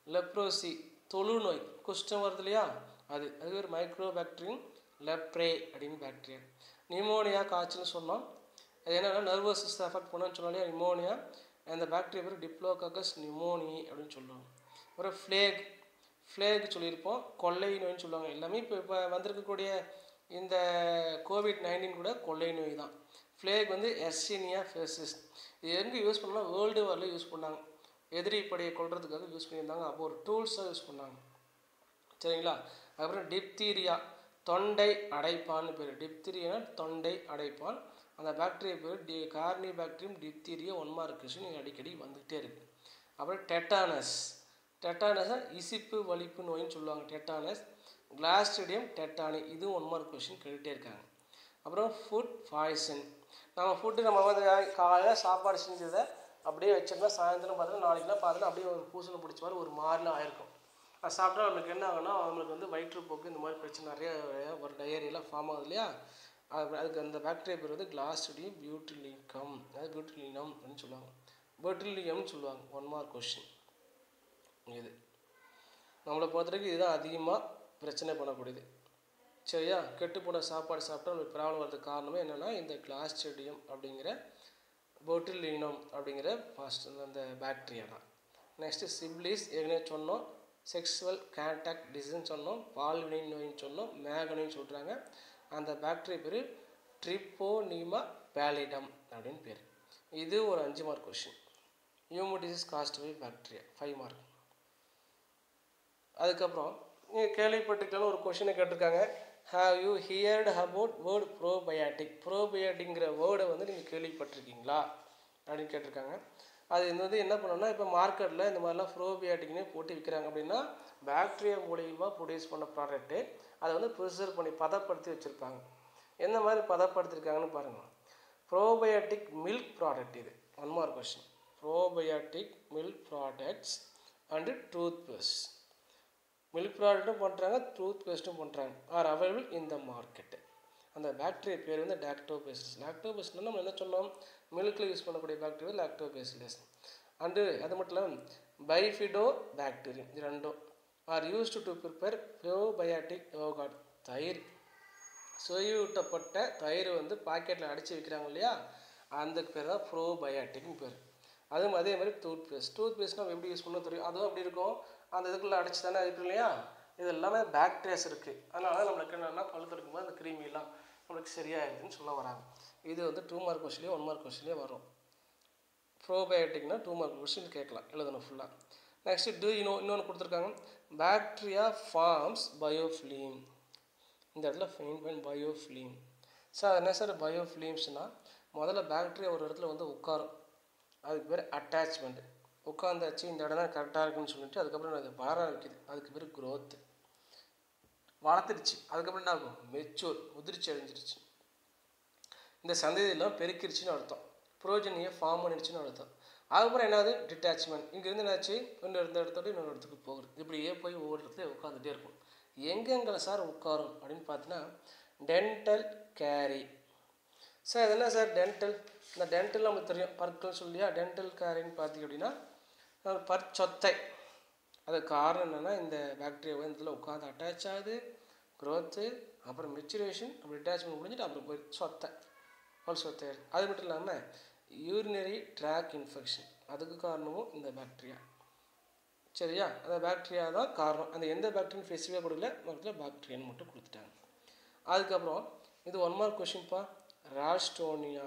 லெப்ரோசி தொழு நோய் குஷ்டம் வருது இல்லையா அது அது ஒரு மைக்ரோ பாக்டீரியம் லெப்ரே அப்படின்னு பாக்டீரியா நிமோனியா காய்ச்சல்னு சொன்னோம் அது என்னன்னா நர்வஸ் சிஸ்டம் எஃபெக்ட் பண்ணுன்னு சொன்னோம் இல்லையா நிமோனியா அந்த பாக்டீரியா பேர் டிப்ளோகாக்கஸ் நிமோனி அப்படின்னு சொல்லுவாங்க அப்புறம் ஃப்ளேக் ஃப்ளேக் சொல்லியிருப்போம் கொள்ளை நோய்னு சொல்லுவாங்க எல்லாமே இப்போ இப்போ வந்திருக்கக்கூடிய இந்த கோவிட் நைன்டீன் கூட கொள்ளை நோய் தான் ஃப்ளேக் வந்து எஸ்சினியா ஃபேசிஸ் இது எங்கே யூஸ் பண்ணால் வேர்ல்டு வாரில் யூஸ் பண்ணாங்க எதிரி படையை கொல்றதுக்காக யூஸ் பண்ணியிருந்தாங்க அப்போ ஒரு டூல்ஸாக யூஸ் பண்ணாங்க சரிங்களா அப்புறம் டிப்தீரியா தொண்டை அடைப்பான்னு பேர் டிப்தீரியா தொண்டை அடைப்பான் அந்த பாக்டீரியா பேர் டி Corynebacterium diphtheriae one mark question அடிக்கடி வந்துகிட்டே இருக்குது அப்புறம் டெட்டானஸ் டெட்டானஸ் இசிப்பு வலிப்பு நோயின்னு சொல்லுவாங்க டெட்டானஸ் கிளாஸ்டிடியம் டெட்டானி இதுவும் ஒன் மார்க் கொஷின் கேட்டுகிட்டே இருக்காங்க அப்புறம் ஃபுட் பாய்சன் நம்ம ஃபுட்டு நம்ம வந்து காலையில் சாப்பாடு செஞ்சதை அப்படியே வச்சிருந்தா சாயந்தரம் பார்த்தோன்னா நாளைக்குலாம் பார்த்தோன்னா அப்படியே ஒரு பூசணை பிடிச்ச மாதிரி ஒரு மாதிரிலாம் ஆயிருக்கும் அது சாப்பிட்டா நம்மளுக்கு என்ன ஆகும்னா நம்மளுக்கு வந்து வயிற்றுப்போக்கு இந்த மாதிரி பிரச்சனை நிறைய ஒரு டயரியெல்லாம் ஃபார்ம் ஆகுது இல்லையா அது அதுக்கு அந்த பாக்டீரியா பேர் வந்து கிளாஸ்டிடியம் பியூட்டிலிகம் அது பியூட்டிலினம் அப்படின்னு சொல்லுவாங்க பெட்ரிலியம்னு சொல்லுவாங்க ஒன் மார்க் கொஷின் இது நம்மளை பொறுத்த வரைக்கும் இதுதான் அதிகமாக பிரச்சனை பண்ணக்கூடியது சரியா கெட்டு போன சாப்பாடு சாப்பிட்டா நம்மளுக்கு ப்ராப்ளம் வரதுக்கு காரணமே என்னென்னா இந்த கிளாஸ்டிடியம் அப்படிங்கிற பொட்டிலினம் அப்படிங்கிற ஃபாஸ்ட் அந்த பாக்டீரியா தான் நெக்ஸ்ட்டு சிப்லிஸ் ஏற்கனவே சொன்னோம் செக்ஸுவல் கான்டாக்ட் டிசீஸ்னு சொன்னோம் பால்வினை நோயின்னு சொன்னோம் மேகனைன்னு சொல்கிறாங்க அந்த பாக்டீரியா பேர் ட்ரிப்போனிமா பேலிடம் அப்படின்னு பேர் இது ஒரு அஞ்சு mark question human diseases caused by bacteria five mark அதுக்கப்புறம் நீங்கள் கேள்விப்பட்டிருக்கலாம் ஒரு கொஷினை கேட்டிருக்காங்க have you heard about word probiotic ப்ரோபயாட்டிங்கிற வேர்டை வந்து நீங்கள் கேள்விப்பட்டிருக்கீங்களா அப்படின்னு கேட்டிருக்காங்க அது இந்த வந்து என்ன பண்ணோம்னா இப்போ மார்க்கெட்டில் இந்த மாதிரிலாம் ப்ரோபியாட்டிக்னே போட்டு விற்கிறாங்க அப்படின்னா பாக்டீரியா மூலியமாக ப்ரொடியூஸ் பண்ண ப்ராடக்ட்டு அதை வந்து ப்ரிசர்வ் பண்ணி பதப்படுத்தி வச்சுருப்பாங்க எந்த மாதிரி பதப்படுத்திருக்காங்கன்னு பாருங்கள் ப்ரோபயாட்டிக் மில்க் ப்ராடக்ட் இது one mark question probiotic milk products and toothpaste milk ப்ராடக்ட்டும் பண்ணுறாங்க டூத் பேஸ்ட்டும் பண்ணுறாங்க are available in the market அந்த பாக்டீரியா பேர் வந்து லாக்டோபேசிஸ் லாக்டோபேசிஸ்னா நம்ம என்ன சொன்னோம் மில்கில் யூஸ் பண்ணக்கூடிய பாக்டீரியா லாக்டோபேசிலஸ் அண்டு அது மட்டும் இல்லாமல் பைஃபிடோ பாக்டீரியம் இது ரெண்டும் are used to prepare probiotic yoghurt தயிர் சொய்யூட்டப்பட்ட தயிர் வந்து பாக்கெட்டில் அடைச்சி விற்கிறாங்க இல்லையா அந்த பேர் தான் ப்ரோபயாட்டிக்னு பேர் அதுவும் அதே மாதிரி டூத் பேஸ்ட் டூத் பேஸ்ட் நம்ம எப்படி யூஸ் பண்ண தெரியும் அதுவும் அப்படி இருக்கும் அந்த இதுக்குள்ளே அடைச்சி தானே இருக்கு இல்லையா இது எல்லாமே பாக்டீரியாஸ் இருக்குது அதனால நம்மளுக்கு என்னென்னா பழுத்து இருக்கும்போது அந்த கிருமிலாம் நம்மளுக்கு சரியாயிடுதுன்னு சொல்ல வராங்க இது வந்து டூ மார்க் கொஸ்டின்லேயே ஒன் மார்க் கொஸ்டின்லேயே வரும் ப்ரோபயோட்டிக்னா டூ மார்க் கொஸ்டின் கேட்கலாம் எழுதணும் ஃபுல்லாக நெக்ஸ்ட்டு டூ இன்னொ இன்னொன்று கொடுத்துருக்காங்க பாக்டீரியா ஃபார்ம்ஸ் பயோஃபிலீம் இந்த இடத்துல ஃபைன் பைன் பயோஃபிலீம் சார் என்ன சார் பயோஃபிலீம்ஸ்னால் முதல்ல பாக்டீரியா ஒரு இடத்துல வந்து உட்காரும் அதுக்கு பேர் அட்டாச்மெண்ட் உட்காந்தாச்சு இந்த இடம் தான் கரெக்டாக இருக்குன்னு சொல்லிட்டு அதுக்கப்புறம் அது வளர ஆரம்பிக்குது அதுக்கு பேர் growth வளர்த்துருச்சு அதுக்கப்புறம் என்ன ஆகும் மெச்சூர் முதிர்ச்சி அடைஞ்சிருச்சு இந்த சந்ததியெல்லாம் பெருக்கிருச்சுன்னு அர்த்தம் புரோஜனியை ஃபார்ம் பண்ணிடுச்சுன்னு அர்த்தம் அதுக்கப்புறம் என்னது டிட்டாச்மெண்ட் இங்கேருந்து என்னாச்சு இன்னொரு இந்த இடத்தோட இன்னொரு இடத்துக்கு போகுது இப்படியே போய் ஒவ்வொரு இடத்துல உட்காந்துட்டே இருக்கும் எங்கெங்கே சார் உட்காரும் அப்படின்னு பார்த்தீங்கன்னா டென்டல் கேரி சார் இது என்ன சார் டென்டல் இந்த டென்டல் நமக்கு தெரியும் பற்கள் சொல்லியா டென்டல் கேரின்னு பார்த்தீங்க அப்படின்னா அஹ் பற்சொத்தை அதுக்கு காரணம் என்னென்னா இந்த பாக்டீரியா வந்து இதில் உட்காந்து அட்டாச் ஆகுது க்ரோத்து அப்புறம் மெச்சுரேஷன் அப்புறம் அட்டாச்மெண்ட் முடிஞ்சிட்டு அப்புறம் போய் சொத்தை பல் சொத்தை அது மட்டும் இல்லாமல் யூரினரி ட்ராக் இன்ஃபெக்ஷன் அதுக்கு காரணமும் இந்த பாக்டீரியா சரியா அந்த பாக்டீரியா தான் காரணம் அந்த எந்த பாக்டீரியும் ஸ்பெசிஃபிக்காக கொடுக்கல மொத்தத்தில் பாக்டீரியான்னு மட்டும் கொடுத்துட்டாங்க அதுக்கப்புறம் இது ஒன் மார்க் கொஷின்ப்பா ராஸ்டோனியா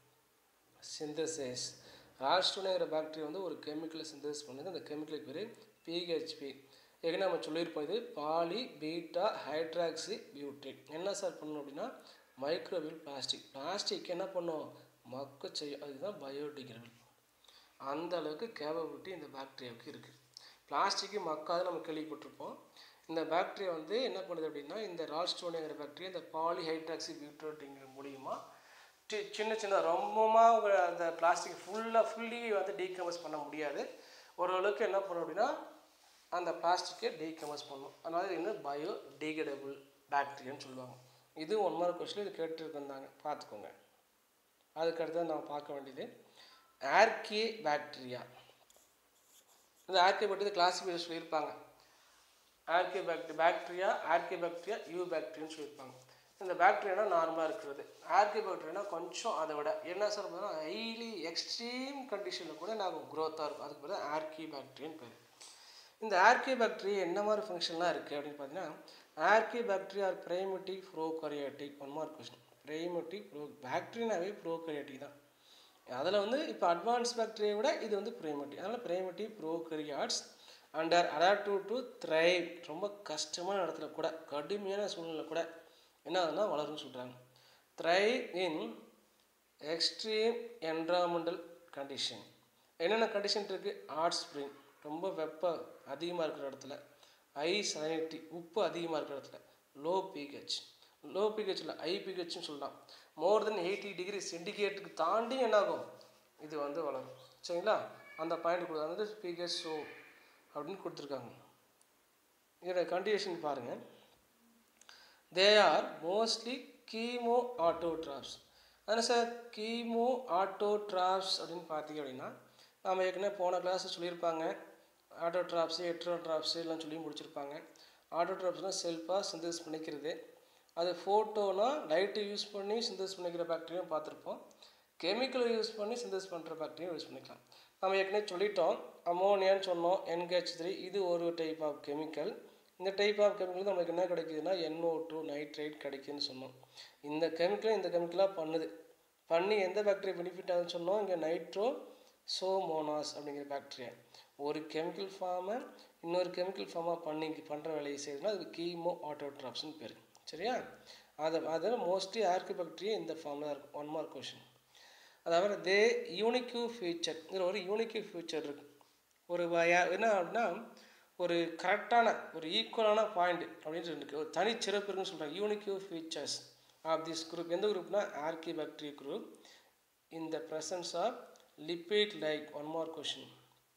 சிந்தசிஸ் ராஸ்டோனியாங்கிற பாக்டீரியா வந்து ஒரு கெமிக்கலை சிந்தசிஸ் பண்ணுது அந்த கெமிக்கலுக்கு பேர் பிஹெச்பி ஏற்கனவே நம்ம சொல்லியிருப்போம் இது பாலி பீட்டா ஹைட்ராக்சி பியூட்ரேட் என்ன சார் பண்ணணும் அப்படின்னா மைக்ரோவேவ் பிளாஸ்டிக் பிளாஸ்டிக் என்ன பண்ணும் மக்க செய்யும் அதுதான் பயோடிகிரபிள் அந்த அளவுக்கு கேபபிலிட்டி இந்த பாக்டீரியாவுக்கு இருக்குது பிளாஸ்டிக்கு மக்காது நம்ம கேள்விப்பட்டிருப்போம் இந்த பாக்டீரியா வந்து என்ன பண்ணுது அப்படின்னா இந்த ரால்ஸ்டோனியாங்கிற பாக்டீரியா இந்த பாலிஹைட்ராக்சி பியூட்ரேட்டுங்கிற மூலியமா சி சின்ன சின்ன ரொம்பமாக அந்த பிளாஸ்டிக் ஃபுல்லாக ஃபுல்லி வந்து டீகம்போஸ் பண்ண முடியாது ஓரளவுக்கு என்ன பண்ணும் அப்படின்னா அந்த பிளாஸ்டிக்கை டீகம்போஸ் பண்ணும் அதனால இது என்ன பயோ டீகடபிள் பாக்டீரியான்னு சொல்லுவாங்க இது ஒன் மார்க் கொஸ்டின் இது கேட்டுருந்தாங்க பார்த்துக்கோங்க அதுக்கு அடுத்தது நம்ம பார்க்க வேண்டியது ஆர்கே பாக்டீரியா இந்த ஆர்கே பற்றி கிளாசிஃபிகேஷன் சொல்லியிருப்பாங்க archaebacteria bacteria archaebacteria யூ பாக்டீரியான்னு சொல்லியிருப்பாங்க இந்த பாக்டீரியானா நார்மலாக இருக்கிறது ஆர்கே பாக்டீரியானா கொஞ்சம் அதை விட என்ன சார் பார்த்தீங்கன்னா ஹைலி எக்ஸ்ட்ரீம் கண்டிஷனில் கூட நாங்கள் க்ரோத்தாக இருக்கும் அதுக்கு பேர் ஆர்கே பாக்டீரியான்னு பேர் இந்த ஆர்கே பாக்டீரியா என்ன மாதிரி ஃபங்க்ஷன்லாம் இருக்குது அப்படின்னு பார்த்தீங்கன்னா archaebacteria are primitive prokaryotic one mark question primitive pro பாக்டீரியாவே ப்ரோகரியாட்டிக் தான் அதில் வந்து இப்போ அட்வான்ஸ் பாக்டீரியா விட இது வந்து பிரைமட்டிக் அதனால் primitive prokaryotes under adaptive to thrive ரொம்ப கஷ்டமான இடத்துல கூட கடுமையான சூழ்நிலை கூட என்ன ஆகுதுன்னா வளரும்னு சொல்கிறாங்க thrive in extreme environmental condition என்னென்ன கண்டிஷன் இருக்குது ஹாட் ஸ்ப்ரிங் ரொம்ப வெப்பம் அதிகமாக இருக்கிற இடத்துல ஹை சலினிட்டி உப்பு அதிகமாக இருக்கிற இடத்துல லோ பிஹெச் லோ பிஹெச்சில் ஹை பிஹெச்னு சொல்லலாம் மோர் தென் எயிட்டி டிகிரி சென்டிகிரேட்டுக்கு தாண்டி என்னாகும் இது வந்து வளரும் சரிங்களா அந்த பாயிண்ட் கொடு வந்து பிஹெச் ஷோ அப்படின்னு கொடுத்துருக்காங்க இதோட கண்டிஷன் பாருங்கள் they are mostly chemoautotrophs அதான் சார் கீமோ ஆட்டோட்ராப்ஸ் அப்படின்னு பார்த்தீங்க அப்படின்னா நம்ம ஏற்கனவே போன கிளாஸ் சொல்லியிருப்பாங்க ஆட்டோட்ராப்ஸு எட்ரோட்ராப்ஸு எல்லாம் சொல்லி முடிச்சிருப்பாங்க ஆட்டோட்ராப்ஸ்னால் செல்ஃபாக சிந்தஸ் பண்ணிக்கிறது அது ஃபோட்டோனா லைட்டை யூஸ் பண்ணி சிந்தஸ் பண்ணிக்கிற பாக்டீரியும் பார்த்துருப்போம் கெமிக்கலை யூஸ் பண்ணி சிந்தஸ் பண்ணுற பாக்டீரியும் யூஸ் பண்ணிக்கலாம் நம்ம ஏற்கனவே சொல்லிட்டோம் அமோனியான்னு சொன்னோம் என்ஹெச் த்ரீ இது ஒரு டைப் ஆஃப் கெமிக்கல் இந்த டைப் ஆஃப் கெமிக்கல் நமக்கு என்ன கிடைக்குதுன்னா என்ஓ டூ நைட்ரேட் கிடைக்குதுன்னு சொன்னோம் இந்த கெமிக்கலும் இந்த கெமிக்கலாக பண்ணுது பண்ணி எந்த பாக்டீரியா பெனிஃபிட் ஆகுதுன்னு சொன்னோம் இங்கே நைட்ரோ சோமோனாஸ் அப்படிங்கிற பாக்டீரியா ஒரு கெமிக்கல் ஃபார்மை இன்னொரு கெமிக்கல் ஃபார்மாக பண்ணி பண்ணுற வேலையை செய்யுதுன்னா அதுக்கு கீமோ ஆட்டோட்ராப்ஸ்னு பேர் சரியா அதை அதில் மோஸ்ட்லி ஆர்கி பாக்டீரியா இந்த ஃபார்மில் தான் இருக்கும் ஒன் மார்க் கொஷின் அதாவது தே யூனிக்யூ ஃபியூச்சர் இதில் ஒரு யூனிக்யூ ஃபியூச்சர் இருக்குது ஒரு வய- என்ன அப்படின்னா ஒரு கரெக்டான ஒரு ஈக்குவலான பாயிண்ட் அப்படின்னு இருக்கு ஒரு தனி சிறப்பு இருக்குன்னு சொல்கிறாங்க unique features of this group எந்த குரூப்னா archaebacteria group in the presence of lipid like one mark question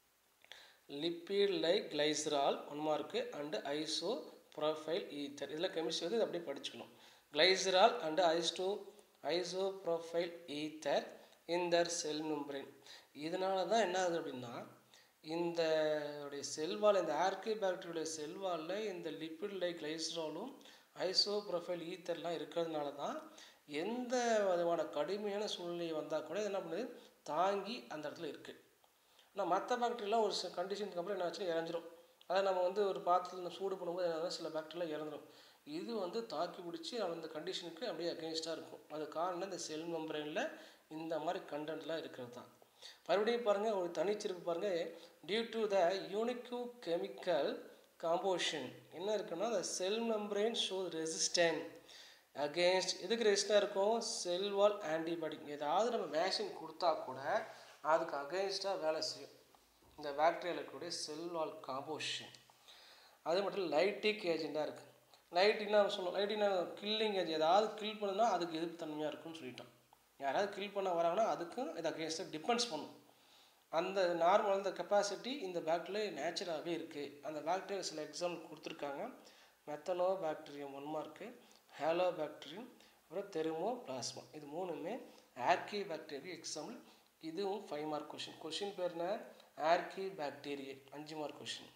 lipid like glycerol one mark and iso profile ether இதில் கெமிஸ்ட்ரி வந்து இதை அப்படியே படிச்சுக்கணும் கிளைசரால் அண்டு ஐஸ்டோ iso profile ether in their cell membrane இதனால தான் என்ன ஆகுது அப்படின்னா இந்த உடைய செல்வால் இந்த ஆர்கி பாக்டீரியோட செல்வாலில் இந்த லிப்பிட் லைக் கிளைசராலும் ஐசோ ப்ரொஃபைல் ஈத்தர்லாம் இருக்கிறதுனால தான் எந்த விதமான கடுமையான சூழ்நிலை வந்தால் கூட இது என்ன பண்ணுது தாங்கி அந்த இடத்துல இருக்குது ஆனால் மற்ற பாக்டீரியெலாம் ஒரு கண்டிஷனுக்கு அப்புறம் என்ன ஆச்சுன்னா இறஞ்சிரும் அதை நம்ம வந்து ஒரு பாத்திரத்தில் சூடு பண்ணும்போது என்ன சில பாக்டீரியெலாம் இறந்துடும் இது வந்து தாக்கி பிடிச்சி அந்த கண்டிஷனுக்கு அப்படியே அகெயின்ஸ்டாக இருக்கும் அது காரணம் இந்த செல் மெம்பரேனில் இந்த மாதிரி கண்டென்ட்லாம் இருக்கிறது தான் மறுபடியும் பாருங்கள் ஒரு தனிச்சிறப்பு பாருங்கள் due to the unique chemical composition என்ன இருக்குன்னா the cell membrane show resistant against எதுக்கு ரெசிஸ்டாக இருக்கும் செல் வால் ஆன்டிபாடி ஏதாவது நம்ம வேக்சின் கொடுத்தா கூட அதுக்கு அகேன்ஸ்டாக வேலை செய்யும் இந்த பாக்டீரியாவில் இருக்கக்கூடிய செல் வால் காம்போசிஷன் அது மட்டும் லைட்டிக் ஏஜெண்டாக இருக்குது லைட்டிங்னா சொல்லணும் லைட்டிங்னா கில்லிங் ஏஜ் ஏதாவது கில் பண்ணுனா அதுக்கு எதிர்ப்பு தன்மையாக இருக்கும்னு சொல்லிட்டோம் யாராவது கில் பண்ண வராங்கன்னா அதுக்கும் இது அகேன்ஸ்டாக டிபெண்ட்ஸ் பண்ணும் அந்த நார்மல் அந்த கெப்பாசிட்டி இந்த பாக்டீரியா நேச்சுரலாகவே இருக்குது அந்த பாக்டீரியா சில எக்ஸாம்பிள் கொடுத்துருக்காங்க Methanobacterium one mark Halobacterium அப்புறம் தெருமோ பிளாஸ்மா இது மூணுமே ஆர்கி பாக்டீரியா எக்ஸாம்பிள் இதுவும் ஃபைவ் மார்க் கொஷின் கொஷின் பேர் என்ன ஆர்கி பாக்டீரியா அஞ்சு மார்க் கொஷின்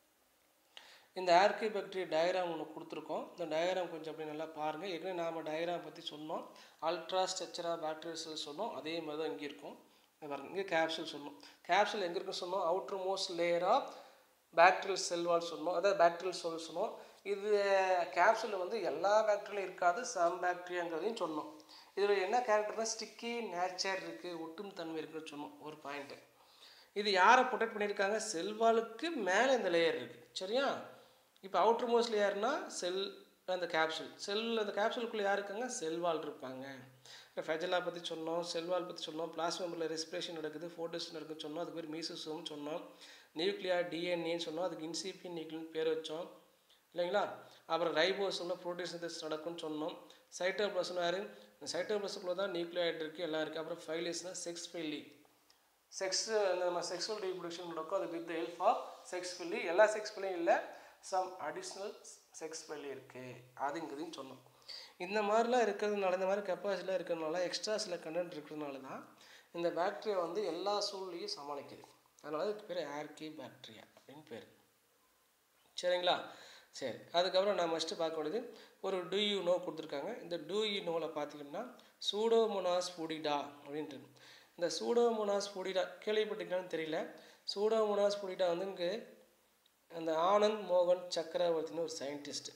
இந்த ஆர்கி பாக்டீரியா டயக்ராம் ஒன்று கொடுத்துருக்கோம் இந்த டயக்ராம் கொஞ்சம் அப்படி நல்லா பாருங்கள் ஏற்கனவே நாம் டயக்ராம் பற்றி சொன்னோம் அல்ட்ரா ஸ்ட்ரக்சரா பாக்டீரியா செல் சொன்னோம் அதே மாதிரி தான் இங்கே இருக்கும் இங்க பாருங்க இங்கே கேப்சூல் சொன்னோம் கேப்சூல் எங்கே இருக்குன்னு சொன்னோம் outermost layer of bacterial cell wall சொன்னோம் அதாவது பாக்டீரியல் செல் சொன்னோம் இது கேப்சூலில் வந்து எல்லா பாக்டீரியாலும் இருக்காது சம் பாக்டீரியாங்கிறதையும் சொன்னோம் இதில் என்ன கேரக்டர்னா ஸ்டிக்கி நேச்சர் இருக்குது ஒட்டும் தன்மை இருக்குன்னு சொன்னோம் ஒரு பாயிண்ட்டு இது யாரை ப்ரொடெக்ட் பண்ணியிருக்காங்க செல்வாலுக்கு மேலே இந்த லேயர் இருக்குது சரியா இப்போ அவுட்டர் மோஸ்ட் லேயர்னா செல் அந்த கேப்சூல் செல் அந்த கேப்சூலுக்குள்ளே யார் இருக்காங்க செல்வால் இருப்பாங்க ஃபெஜலா பற்றி சொன்னோம் செல்வால் பற்றி சொன்னோம் பிளாஸ்மெம்பில் ரெஸ்பிரேஷன் நடக்குது ஃபோட்டோஸ் நடக்குதுன்னு சொன்னோம் அதுக்கு பேர் மீசோசோம் சொன்னோம் நியூக்ளியா டிஎன்ஏன்னு சொன்னோம் அதுக்கு இன்சிபியன் நியூக்ளியன் பேர் வச்சோம் இல்லைங்களா அப்புறம் ரைபோசோமில் ப்ரோட்டீன் நடக்கும்னு சொன்னோம் சைட்டோபிளாசம் யார் இந்த சைட்டோபிளாசம்ல தான் நியூக்ளியாய்ட் இருக்குது எல்லாம் இருக்குது அப்புறம் ஃபைலிஸ்னால் செக்ஸ் ஃபைலி செக்ஸ் நம்ம செக்ஸுவல் ரீப்ரொடக்ஷன் நடக்கும் அது with help of sex pili எல்லா செக்ஸ் ஃபில்லியும் இல்லை சம் அடிஷ்னல் செக்ஸ் ஃபில்லி இருக்குது அதுங்கிறதையும் சொன்னோம் இந்த மாதிரிலாம் இருக்கிறதுனால இந்த மாதிரி கெப்பாசிட்டிலாம் இருக்கிறதுனால எக்ஸ்ட்ரா சில கண்டென்ட் இருக்கிறதுனால தான் இந்த பாக்டீரியா வந்து எல்லா சூழ்நிலையும் சமாளிக்குது அதனால அதுக்கு பேர் ஆர்கி பாக்டீரியா அப்படின்னு பேர் சரிங்களா சரி அதுக்கப்புறம் நான் ஃபஸ்ட்டு பார்க்க வேண்டியது ஒரு டூ யூ நோ கொடுத்துருக்காங்க இந்த டூ யூ நோவில் பார்த்தீங்கன்னா சூடோமோனாஸ் புடிடா அப்படின்ட்டு இந்த சூடோமோனாஸ் புடிடா கேள்விப்பட்டிருக்கான்னு தெரியல சூடோமோனாஸ் புடிடா வந்து இங்கே அந்த ஆனந்த் மோகன் சக்கரவர்த்தின்னு ஒரு சயின்டிஸ்ட்டு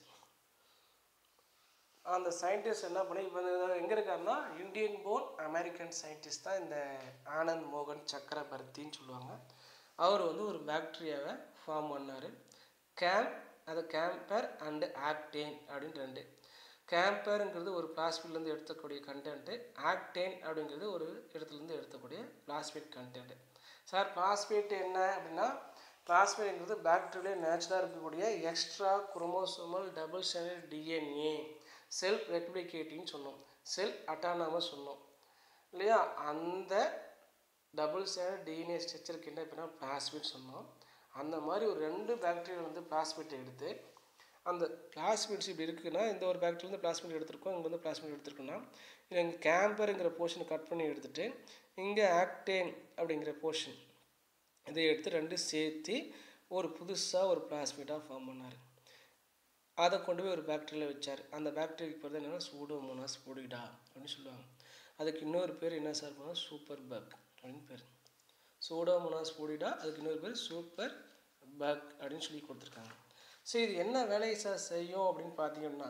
அந்த சயின்டிஸ்ட் என்ன பண்ணி இப்போ எங்கே இருக்காருன்னா இந்தியன் போர்ன் அமெரிக்கன் சயின்டிஸ்ட் தான் இந்த ஆனந்த் மோகன் சக்கரவர்த்தின்னு சொல்லுவாங்க அவர் வந்து ஒரு பாக்டீரியாவை ஃபார்ம் பண்ணார் கேம் அது கேம்பர் அண்டு ஆக்டேன் அப்படின்னு ரெண்டு கேம்பருங்கிறது ஒரு பிளாஸ்மிக்லேருந்து எடுத்தக்கூடிய கண்டென்ட்டு ஆக்டேன் அப்படிங்கிறது ஒரு இடத்துலேருந்து எடுத்தக்கூடிய பிளாஸ்மிக் கண்டென்ட்டு சார் பிளாஸ்மேட் என்ன அப்படின்னா பிளாஸ்மேட்ங்கிறது பாக்டீரியா நேச்சுரலாக இருக்கக்கூடிய extra chromosomal double standard DNA self replicating சொன்னோம் செல் அட்டானமஸ் சொன்னோம் இல்லையா அந்த டபுள் ஸ்டாண்டர்ட் டிஎன்ஏ ஸ்ட்ரக்சருக்கு என்ன அப்படின்னா பிளாஸ்மிட் சொன்னோம் அந்த மாதிரி ஒரு ரெண்டு பாக்டீரியா வந்து பிளாஸ்மிட் எடுத்து அந்த பிளாஸ்மிட்ஸ் இப்படி இருக்குன்னா இந்த ஒரு பாக்டீரியா வந்து பிளாஸ்மிட் எடுத்திருக்கோம் இங்கே வந்து பிளாஸ்மிட் எடுத்திருக்கோம்னா இங்கே இங்கே கேம்பருங்கிற போர்ஷனை கட் பண்ணி எடுத்துகிட்டு இங்கே ஆக்டேன் அப்படிங்கிற போர்ஷன் இதை எடுத்து ரெண்டு சேர்த்து ஒரு புதுசாக ஒரு பிளாஸ்மிட்டாக ஃபார்ம் பண்ணார் அதை கொண்டு போய் ஒரு பாக்டீரியில் வச்சார் அந்த பாக்டீரியாக்கு பேர் தான் என்னென்னா சூடோமோனாஸ் பொடிடா அப்படின்னு சொல்லுவாங்க அதுக்கு இன்னொரு பேர் என்ன சார் பண்ணால் சூப்பர் பக் அப்படின்னு பேர் சூடோமோனாஸ் பொடிடா அதுக்கு இன்னொரு பேர் சூப்பர் பக் அப்படின்னு சொல்லி கொடுத்துருக்காங்க ஸோ இது என்ன வேலையை சார் செய்யும் அப்படின்னு பார்த்தீங்கன்னா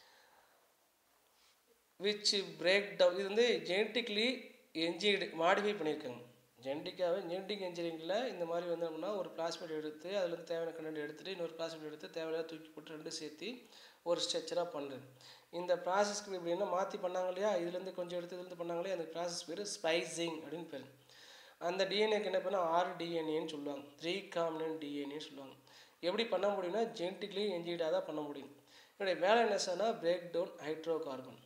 விச் பிரேக் டவுன் இது வந்து ஜெனட்டிக்லி என்ஜினியர்டு மாடிஃபை பண்ணியிருக்காங்க ஜெனட்டிக்காகவே ஜெனட்டிக் இன்ஜினியரிங்கில் இந்த மாதிரி வந்து அப்படின்னா ஒரு பிளாஸ்மிட் எடுத்து அதுலேருந்து தேவையான கண்டென்ட் எடுத்துகிட்டு இன்னொரு பிளாஸ்மிட் எடுத்து தேவையான தூக்கி போட்டு ரெண்டு சேர்த்து ஒரு ஸ்ட்ரக்சராக பண்ணுறது இந்த ப்ராசஸ்க்கு இப்படி என்ன மாற்றி பண்ணாங்க இல்லையா இதுலேருந்து கொஞ்சம் எடுத்து இதுலேருந்து பண்ணாங்க இல்லையா அந்த ப்ராசஸ் பேர் ஸ்பைசிங் அப்படின்னு பேர் அந்த டிஎன்ஏக்கு என்ன பண்ணால் ஆறு டிஎன்ஏன்னு சொல்லுவாங்க த்ரீ காமினன்ட் டிஎன்ஏன்னு சொல்லுவாங்க எப்படி பண்ண முடியும்னா ஜெனட்டிக்லி என்ஜினியர்டாக தான் பண்ண முடியும் என்னுடைய வேலை என்ன சார்னா break down hydrocarbon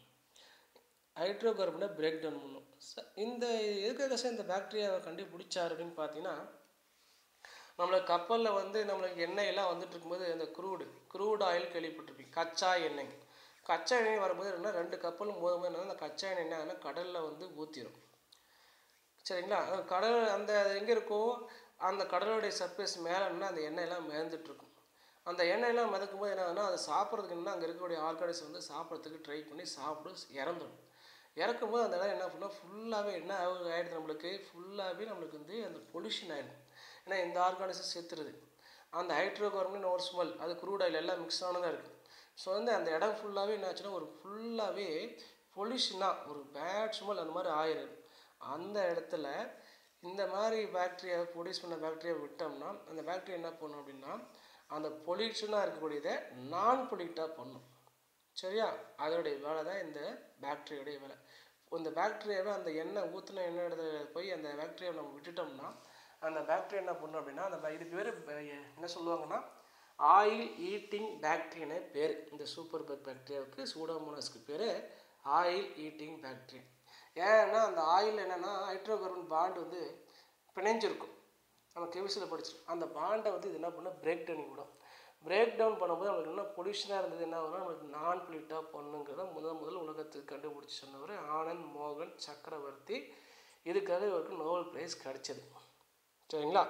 hydro கார்பனை பிரேக் டவுன் பண்ணும் இந்த எதுக்காக சார் இந்த பாக்டீரியாவை கண்டுபிடிச்சார் அப்படின்னு பார்த்தீங்கன்னா நம்மளுக்கு கப்பலில் வந்து நம்மளுக்கு எண்ணெயெல்லாம் வந்துட்டு இருக்கும்போது அந்த குரூடு குரூட் ஆயில் கேள்விப்பட்டிருப்பீங்க கச்சா எண்ணெய் கச்சா எண்ணெய் வரும்போது என்ன ரெண்டு கப்பலும் போதும்போது என்ன அந்த கச்சா எண்ணெய் என்ன ஆகுதுன்னா கடலில் வந்து ஊற்றிடும் சரிங்களா அது கடல் அந்த எங்கே இருக்கோ அந்த கடலுடைய சர்ஃபேஸ் மேலேன்னா அந்த எண்ணெயெல்லாம் மிதந்துட்டுருக்கும் அந்த எண்ணெயெல்லாம் மிதக்கும் போது என்ன ஆகுதுன்னா அதை சாப்பிட்றதுக்கு என்ன அங்கே இருக்கக்கூடிய ஆர்கானிஸ் வந்து சாப்பிட்றதுக்கு ட்ரை பண்ணி சாப்பிடும் இறந்துடும் இறக்கும்போது அந்த இடம் என்ன பண்ணால் ஃபுல்லாகவே என்ன ஆகிடுது நம்மளுக்கு ஃபுல்லாகவே நம்மளுக்கு வந்து அந்த பொல்யூஷன் ஆகிடும் ஏன்னா இந்த ஆர்கானிஸும் செத்துருது அந்த ஹைட்ரோ கார்பன் ஒரு ஸ்மெல் அது க்ரூட் ஆயில் எல்லாம் மிக்ஸ் ஆனதாக இருக்குது ஸோ வந்து அந்த இடம் ஃபுல்லாகவே என்ன ஆச்சுன்னா ஒரு ஃபுல்லாகவே பொல்யூஷனாக ஒரு பேட் ஸ்மெல் அந்த மாதிரி ஆயிடுது அந்த இடத்துல இந்த மாதிரி பாக்டீரியாவை ப்ரொடியூஸ் பண்ண பாக்டீரியா விட்டோம்னா அந்த பாக்டீரியா என்ன பண்ணும் அப்படின்னா அந்த பொல்யூஷனாக இருக்கக்கூடியதை நான் பொல்யூட்டாக பண்ணும் சரியா அதோடைய வேலை தான் இந்த பாக்டீரியோடைய வேலை இந்த பாக்டீரியாவை அந்த எண்ணெய் ஊற்றின எண்ணெய் இடத்துல போய் அந்த பாக்டீரியாவை நம்ம விட்டுட்டோம்னா அந்த பாக்டீரியா என்ன பண்ணும் அப்படின்னா அந்த இது பேர் என்ன சொல்லுவாங்கன்னா ஆயில் ஈட்டிங் பாக்டீரியானே பேர் இந்த சூப்பர் பக் பாக்டீரியாவுக்கு சூடோமோனஸ்க்கு பேர் ஆயில் ஈட்டிங் பாக்டீரியா ஏன்னா அந்த ஆயில் என்னென்னா ஹைட்ரோகார்பன் பாண்ட் வந்து பிணைஞ்சிருக்கும் நம்ம கெமிஸ்ட்ரியில் படிச்சிருக்கோம் அந்த பாண்டை வந்து இது என்ன பண்ணால் பிரேக் டவுன் விடும் பிரேக் டவுன் பண்ணும்போது நம்மளுக்கு என்ன பொல்யூஷனாக இருந்தது என்ன ஆகும்னா நம்மளுக்கு நான் பொல்யூட்டாக பண்ணுங்கிறத முதல் முதல் உலகத்துக்கு கண்டுபிடிச்சி சொன்னவர் ஆனந்த் மோகன் சக்கரவர்த்தி இதுக்காக இவருக்கு நோபல் பிரைஸ் கிடைச்சது சரிங்களா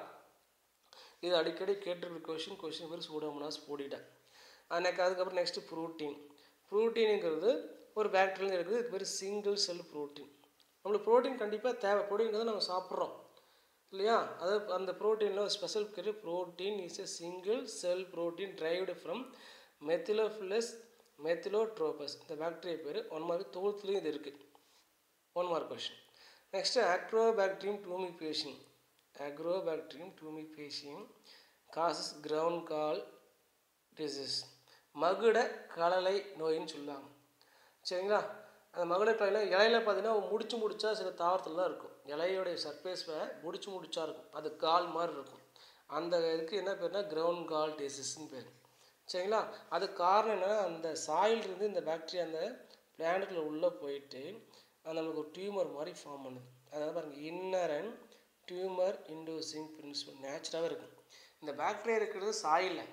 இது அடிக்கடி கேட்டிருக்க கொஷின் கொஷின் பேர் சூடோமோனாஸ் போடிட்டா எனக்கு அதுக்கப்புறம் நெக்ஸ்ட்டு ப்ரோட்டீன் ப்ரோட்டீனுங்கிறது ஒரு பேக்டீரியல் இருக்குது இது பேர் சிங்கிள் செல் ப்ரோட்டீன் நம்மளுக்கு ப்ரோட்டீன் கண்டிப்பாக தேவை ப்ரோட்டீன் நம்ம சாப்பிட்றோம் இல்லையா அது அந்த ப்ரோட்டீனில் ஒரு ஸ்பெஷல் பேர் protein is a single cell protein derived from Methylophilus methylotrophus இந்த பாக்டீரியா பேர் ஒன் மார்க் தோல்த்துலேயும் இது இருக்குது one mark question next Agrobacterium tumefaciens Agrobacterium tumefaciens causes crown gall disease மகுட கலலை நோயின்னு சொல்லுவாங்க சரிங்களா அந்த மகுட கலையில் இலையில பார்த்தீங்கன்னா முடிச்சு முடிச்சா சில தாவரத்தில் தான் இருக்கும் இலையோடைய சர்ஃபேஸில் முடிச்சு முடிச்சா இருக்கும் அது கால் மாதிரி இருக்கும் அந்த இதுக்கு என்ன பேர்னா கிரவுண்ட் கால் டிசீஸ்னு பேர் சரிங்களா அது காரணம் என்னன்னா அந்த சாயிலிருந்து இந்த பாக்டீரியா அந்த பிளானட்டில் உள்ளே போயிட்டு அது நம்மளுக்கு ஒரு டியூமர் மாதிரி ஃபார்ம் பண்ணுது அதாவது பாருங்கள் inner and tumour inducing principle நேச்சுராகவே இருக்கும் இந்த பாக்டீரியா இருக்கிறது சாயில்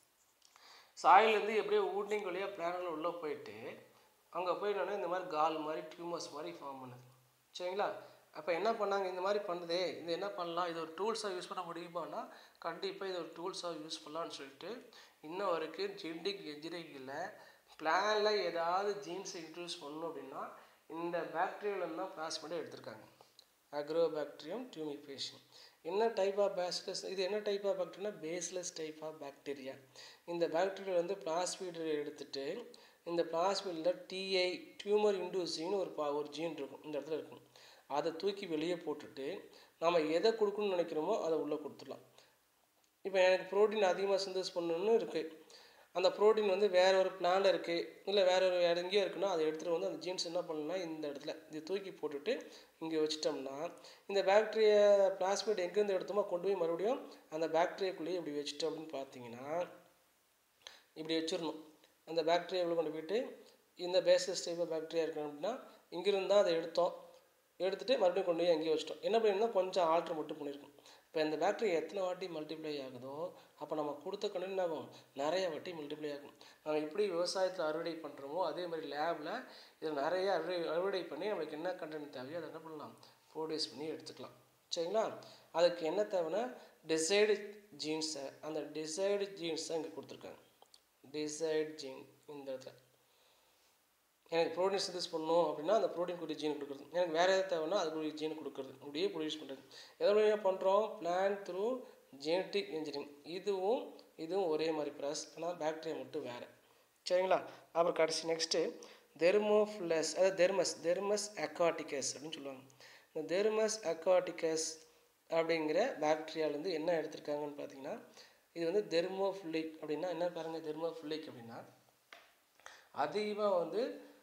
சாயிலேருந்து எப்படியோ ஊட்டிங் வழியாக பிளானட்டில் உள்ளே போயிட்டு அங்கே போய் என்னன்னா இந்த மாதிரி கால் மாதிரி டியூமர்ஸ் மாதிரி ஃபார்ம் பண்ணுது சரிங்களா அப்போ என்ன பண்ணாங்க இந்த மாதிரி பண்ணுதே இது என்ன பண்ணலாம் இது ஒரு டூல்ஸாக யூஸ் பண்ண முடியுமானா கண்டிப்பாக இது ஒரு டூல்ஸாக யூஸ் பண்ணலாம்னு சொல்லிட்டு இன்ன வரைக்கும் ஜெனடிக் எஜிரிங்கில் பிளானில் ஏதாவது ஜீன்ஸை இன்ட்ரடியூஸ் பண்ணணும் அப்படின்னா இந்த பாக்டீரியாவில் தான் பாஸ் பண்ணி எடுத்திருக்காங்க அக்ரோபாக்டீரியம் டியூமிஃபேஷன் என்ன டைப் ஆஃப் பேஸ்லெஸ் இது என்ன type of bacteria baseless type of bacteria இந்த பாக்டீரியா வந்து பிளாஸ்மீட் எடுத்துட்டு இந்த பிளாஸ்மீடில் டிஐ டியூமர் இண்டூசின்னு ஒரு பா ஒரு ஜீன் இருக்கும் இந்த இடத்துல இருக்கும் அதை தூக்கி வெளியே போட்டுட்டு நம்ம எதை கொடுக்கணும்னு நினைக்கிறோமோ அதை உள்ளே கொடுத்துடலாம் இப்போ எனக்கு ப்ரோட்டீன் அதிகமாக சிந்தஸ் பண்ணணும்னு இருக்குது அந்த ப்ரோட்டீன் வந்து வேற ஒரு பிளான்ல இருக்குது இல்லை வேற ஒரு வேற எங்கேயோ இருக்குன்னா அதை எடுத்துகிட்டு வந்து அந்த ஜீன்ஸ் என்ன பண்ணணும்னா இந்த இடத்துல இது தூக்கி போட்டுட்டு இங்கே வச்சிட்டோம்னா இந்த பாக்டீரியா பிளாஸ்மேட் எங்கேருந்து எடுத்தோமோ கொண்டு போய் மறுபடியும் அந்த பாக்டீரியாக்குள்ளேயே இப்படி வச்சுட்டோம் அப்படின்னு பார்த்தீங்கன்னா இப்படி வச்சிடணும் அந்த பாக்டீரியாவில் கொண்டு போயிட்டு இந்த பேசஸ் டைப் ஆஃப் பாக்டீரியா இருக்கணும் அப்படின்னா இங்கிருந்து தான் அதை எடுத்தோம் எடுத்துட்டு மறுபடியும் கொண்டு போய் அங்கேயே வச்சிட்டோம் என்ன பண்ணியிருந்தோம் கொஞ்சம் ஆல்ட்ரு மட்டும் பண்ணியிருக்கோம் இப்போ இந்த பாக்டீரியா எத்தனை வாட்டி மல்டிப்ளை ஆகுதோ அப்போ நம்ம கொடுத்த கண்டு என்ன ஆகும் நிறைய வாட்டி மல்டிப்ளை ஆகும் நம்ம எப்படி விவசாயத்தில் அறுவடை பண்ணுறோமோ அதே மாதிரி லேபில் இதில் நிறைய அறுவடை அறுவடை பண்ணி நம்மளுக்கு என்ன கண்டென்ட் தேவையோ அதை என்ன பண்ணலாம் ப்ரொடியூஸ் பண்ணி எடுத்துக்கலாம் சரிங்களா அதுக்கு என்ன தேவைன்னா டிசைடு ஜீன்ஸை அந்த டிசைடு ஜீன்ஸை இங்கே கொடுத்துருக்காங்க டிசைட் ஜீன் இந்த இடத்துல எனக்கு ப்ரோட்டீன் சிந்தஸ் பண்ணணும் அப்படின்னா அந்த ப்ரோட்டீன் கூடிய ஜீன் கொடுக்குறது எனக்கு வேறு எதாவது தேவைன்னா அதுக்குரிய ஜீன் கொடுக்குறது அப்படியே ப்ரொடியூஸ் பண்ணுறது எதை வழியாக பண்ணுறோம் பிளான் த்ரூ ஜெனட்டிக் இன்ஜினியரிங் இதுவும் இதுவும் ஒரே மாதிரி ப்ராசஸ் ஆனால் பாக்டீரியா மட்டும் வேறு சரிங்களா அப்புறம் கடைசி நெக்ஸ்ட்டு தெர்மோஃப்ளஸ் அதாவது தெர்மஸ் தெர்மஸ் அக்வாட்டிகஸ் அப்படின்னு சொல்லுவாங்க இந்த தெர்மஸ் அக்வாட்டிகஸ் அப்படிங்கிற பாக்டீரியாவிலேருந்து என்ன எடுத்திருக்காங்கன்னு பார்த்தீங்கன்னா இது வந்து தெர்மோஃபிலிக் அப்படின்னா என்ன பாருங்கள் தெர்மோஃபிலிக் அப்படின்னா அதிகமாக வந்து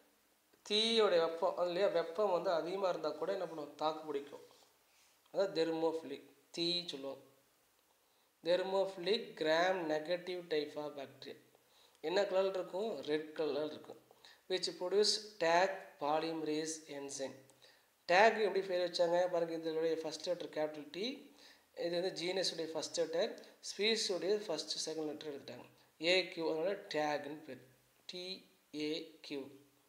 தீயோடைய வெப்பம் அது இல்லையா வெப்பம் வந்து அதிகமாக இருந்தால் கூட என்ன பண்ணுவோம் தாக்கு பிடிக்கும் அதான் தெர்மோஃபிலிக் தீ சொல்லுவோம் thermophilic gram negative type of bacteria என்ன கலர் இருக்கும் ரெட் கலர் இருக்கும் which produce Taq polymerase enzyme Taq எப்படி பேர் வச்சாங்க பாருங்க இதனுடைய ஃபஸ்ட் லெட்டர் கேபிட்டல் டி இது வந்து ஜீனஸுடைய ஃபஸ்ட் லெட்டர் ஸ்பீஸுடைய ஃபஸ்ட் செகண்ட் லெட்டர் எடுத்துட்டாங்க ஏக்யூ அதனால டேக்னு பேர் டிஏக்யூ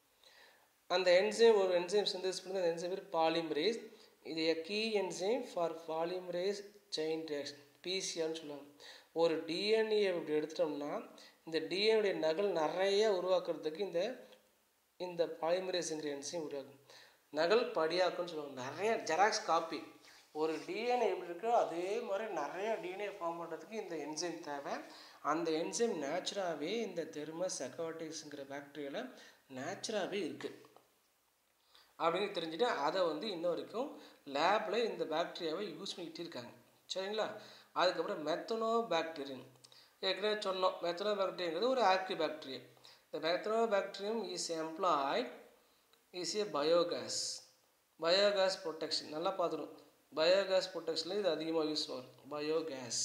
அந்த என்சைம் ஒரு என்சைம் சிந்தசிஸ் பண்ணி அந்த என்சைம் பேர் பாலிமரேஸ் இது key enzyme for polymerase chain reaction பிசிஆர்னு சொல்லுவாங்க ஒரு டிஎன்ஏ இப்படி எடுத்துட்டோம்னா இந்த டிஎன்ஏடைய நகல் நிறைய உருவாக்குறதுக்கு இந்த இந்த பாலிமரேஸுங்கிற என்சைம் உருவாக்கும் நகல் படியாக்குன்னு சொல்லுவாங்க நிறைய ஜெராக்ஸ் காப்பி ஒரு டிஎன்ஏ எப்படி இருக்கோ அதே மாதிரி நிறைய டிஎன்ஏ ஃபார்ம் பண்ணுறதுக்கு இந்த என்சைம் தேவை அந்த என்சைம் நேச்சுராகவே இந்த தெர்மஸ் அக்வாட்டிக்ஸுங்கிற பாக்டீரியாவில் நேச்சுராகவே இருக்குது அப்படின்னு தெரிஞ்சுட்டு அதை வந்து இன்ன வரைக்கும் லேபில் இந்த பாக்டீரியாவை யூஸ் பண்ணிக்கிட்டு இருக்காங்க சரிங்களா அதுக்கப்புறம் மெத்தனோ பாக்டீரியன் ஏற்கனவே சொன்னோம் மெத்தனோ பாக்டீரியாங்கிறது ஒரு ஆக்டிவ் பாக்டீரியா இந்த Methanobacterium is employed is a biogas biogas production நல்லா பார்த்துடும் பயோகேஸ் ப்ரொடெக்ஷனில் இது அதிகமாக யூஸ் வரும் பயோகேஸ்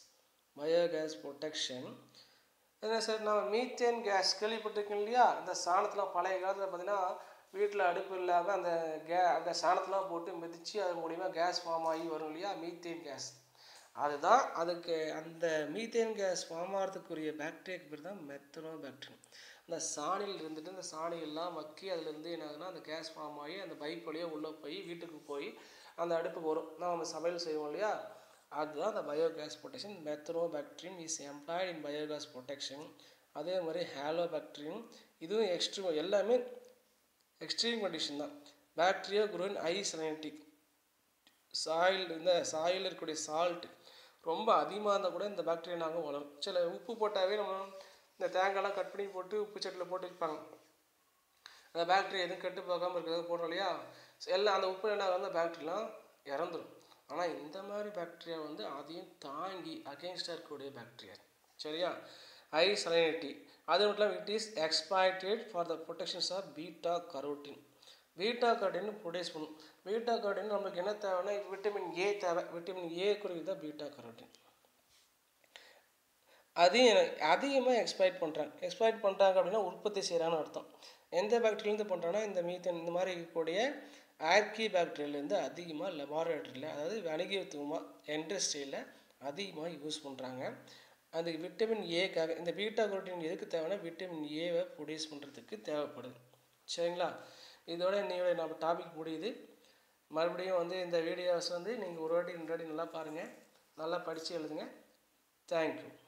பயோகேஸ் ப்ரொடெக்ஷன் என்ன சார் நம்ம மீத்தேன் கேஸ் கேள்விப்பட்டிருக்கோம் இல்லையா இந்த சாணத்தில் பழைய காலத்தில் பார்த்தீங்கன்னா வீட்டில் அடுப்பு இல்லாமல் அந்த கே அந்த சாணத்தெலாம் போட்டு மிதித்து அது மூலிமா கேஸ் ஃபார்ம் ஆகி வரும் இல்லையா மீத்தேன் கேஸ் அதுதான் அதுக்கு அந்த மீத்தேன் கேஸ் ஃபார்ம் ஆகிறதுக்குரிய பாக்டீரியாக்கு பேர் தான் மெத்தனோ பாக்டீரியம் அந்த சாணியில் இருந்துட்டு அந்த சாணியெல்லாம் மக்கி அதுலேருந்து என்ன ஆகுதுன்னா அந்த கேஸ் ஃபார்ம் ஆகி அந்த பைப் வழியாக உள்ளே போய் வீட்டுக்கு போய் அந்த அடுப்புக்கு வரும் நம்ம சமையல் செய்வோம் இல்லையா அதுதான் அந்த biogas production Methanobacterium is employed in biogas production அதே மாதிரி ஹேலோ பாக்டீரியம் இதுவும் எக்ஸ்ட்ரீம் எல்லாமே எக்ஸ்ட்ரீம் கண்டிஷன் தான் பாக்டீரியா குரோன் ஐ சைனட்டிக் சாயில் இந்த சாயில் இருக்கக்கூடிய சால்ட் ரொம்ப அதிகமாக இருந்தால் கூட இந்த பாக்டீரியா நாங்கள் வளரும் சில உப்பு போட்டாவே நம்ம இந்த தேங்காய்லாம் கட் பண்ணி போட்டு உப்பு சட்டியில் போட்டு வைப்பாங்க அந்த பாக்டீரியா எதுவும் கெட்டு போகாமல் இருக்கிறது போடுறோம் இல்லையா எல்லாம் அந்த உப்பு என்ன அந்த பாக்டீரியாலாம் இறந்துடும் ஆனால் இந்த மாதிரி பாக்டீரியா வந்து அதையும் தாங்கி அகேன்ஸ்டாக இருக்கக்கூடிய பாக்டீரியா சரியா ஐ சலைனிட்டி அது மட்டும் இல்லாமல் it is exploited for the productions of beta carotene beta carotene produce பண்ணும் பீட்டா கரோட்டின் நம்மளுக்கு என்ன தேவைன்னா விட்டமின் ஏ தேவை விட்டமின் ஏ குறித்து தான் பீட்டா கரோட்டின் அதையும் அதிகமாக எக்ஸ்பைட் பண்ணுறாங்க எக்ஸ்பைட் பண்ணுறாங்க அப்படின்னா உற்பத்தி செய்கிறான்னு அர்த்தம் எந்த பாக்டீரியிலேருந்து பண்ணுறாங்கன்னா இந்த மீத்தன் இந்த மாதிரி இருக்கக்கூடிய ஆர்கி பாக்டீரியிலேருந்து அதிகமாக லெபார்டரியில் அதாவது வணிகத்துவமாக இண்டஸ்ட்ரியில் அதிகமாக யூஸ் பண்ணுறாங்க அது விட்டமின் ஏக்காக இந்த பீட்டா குரோட்டின் எதுக்கு தேவைன்னா விட்டமின் ஏவை ப்ரொடியூஸ் பண்ணுறதுக்கு தேவைப்படுது சரிங்களா இதோட இன்னையோட நம்ம டாபிக் முடியுது மறுபடியும் வந்து இந்த வீடியோஸ் வந்து நீங்கள் ஒரு வாட்டி ரெண்டு வாட்டி நல்லா பாருங்கள் நல்லா படித்து எழுதுங்க தேங்க்யூ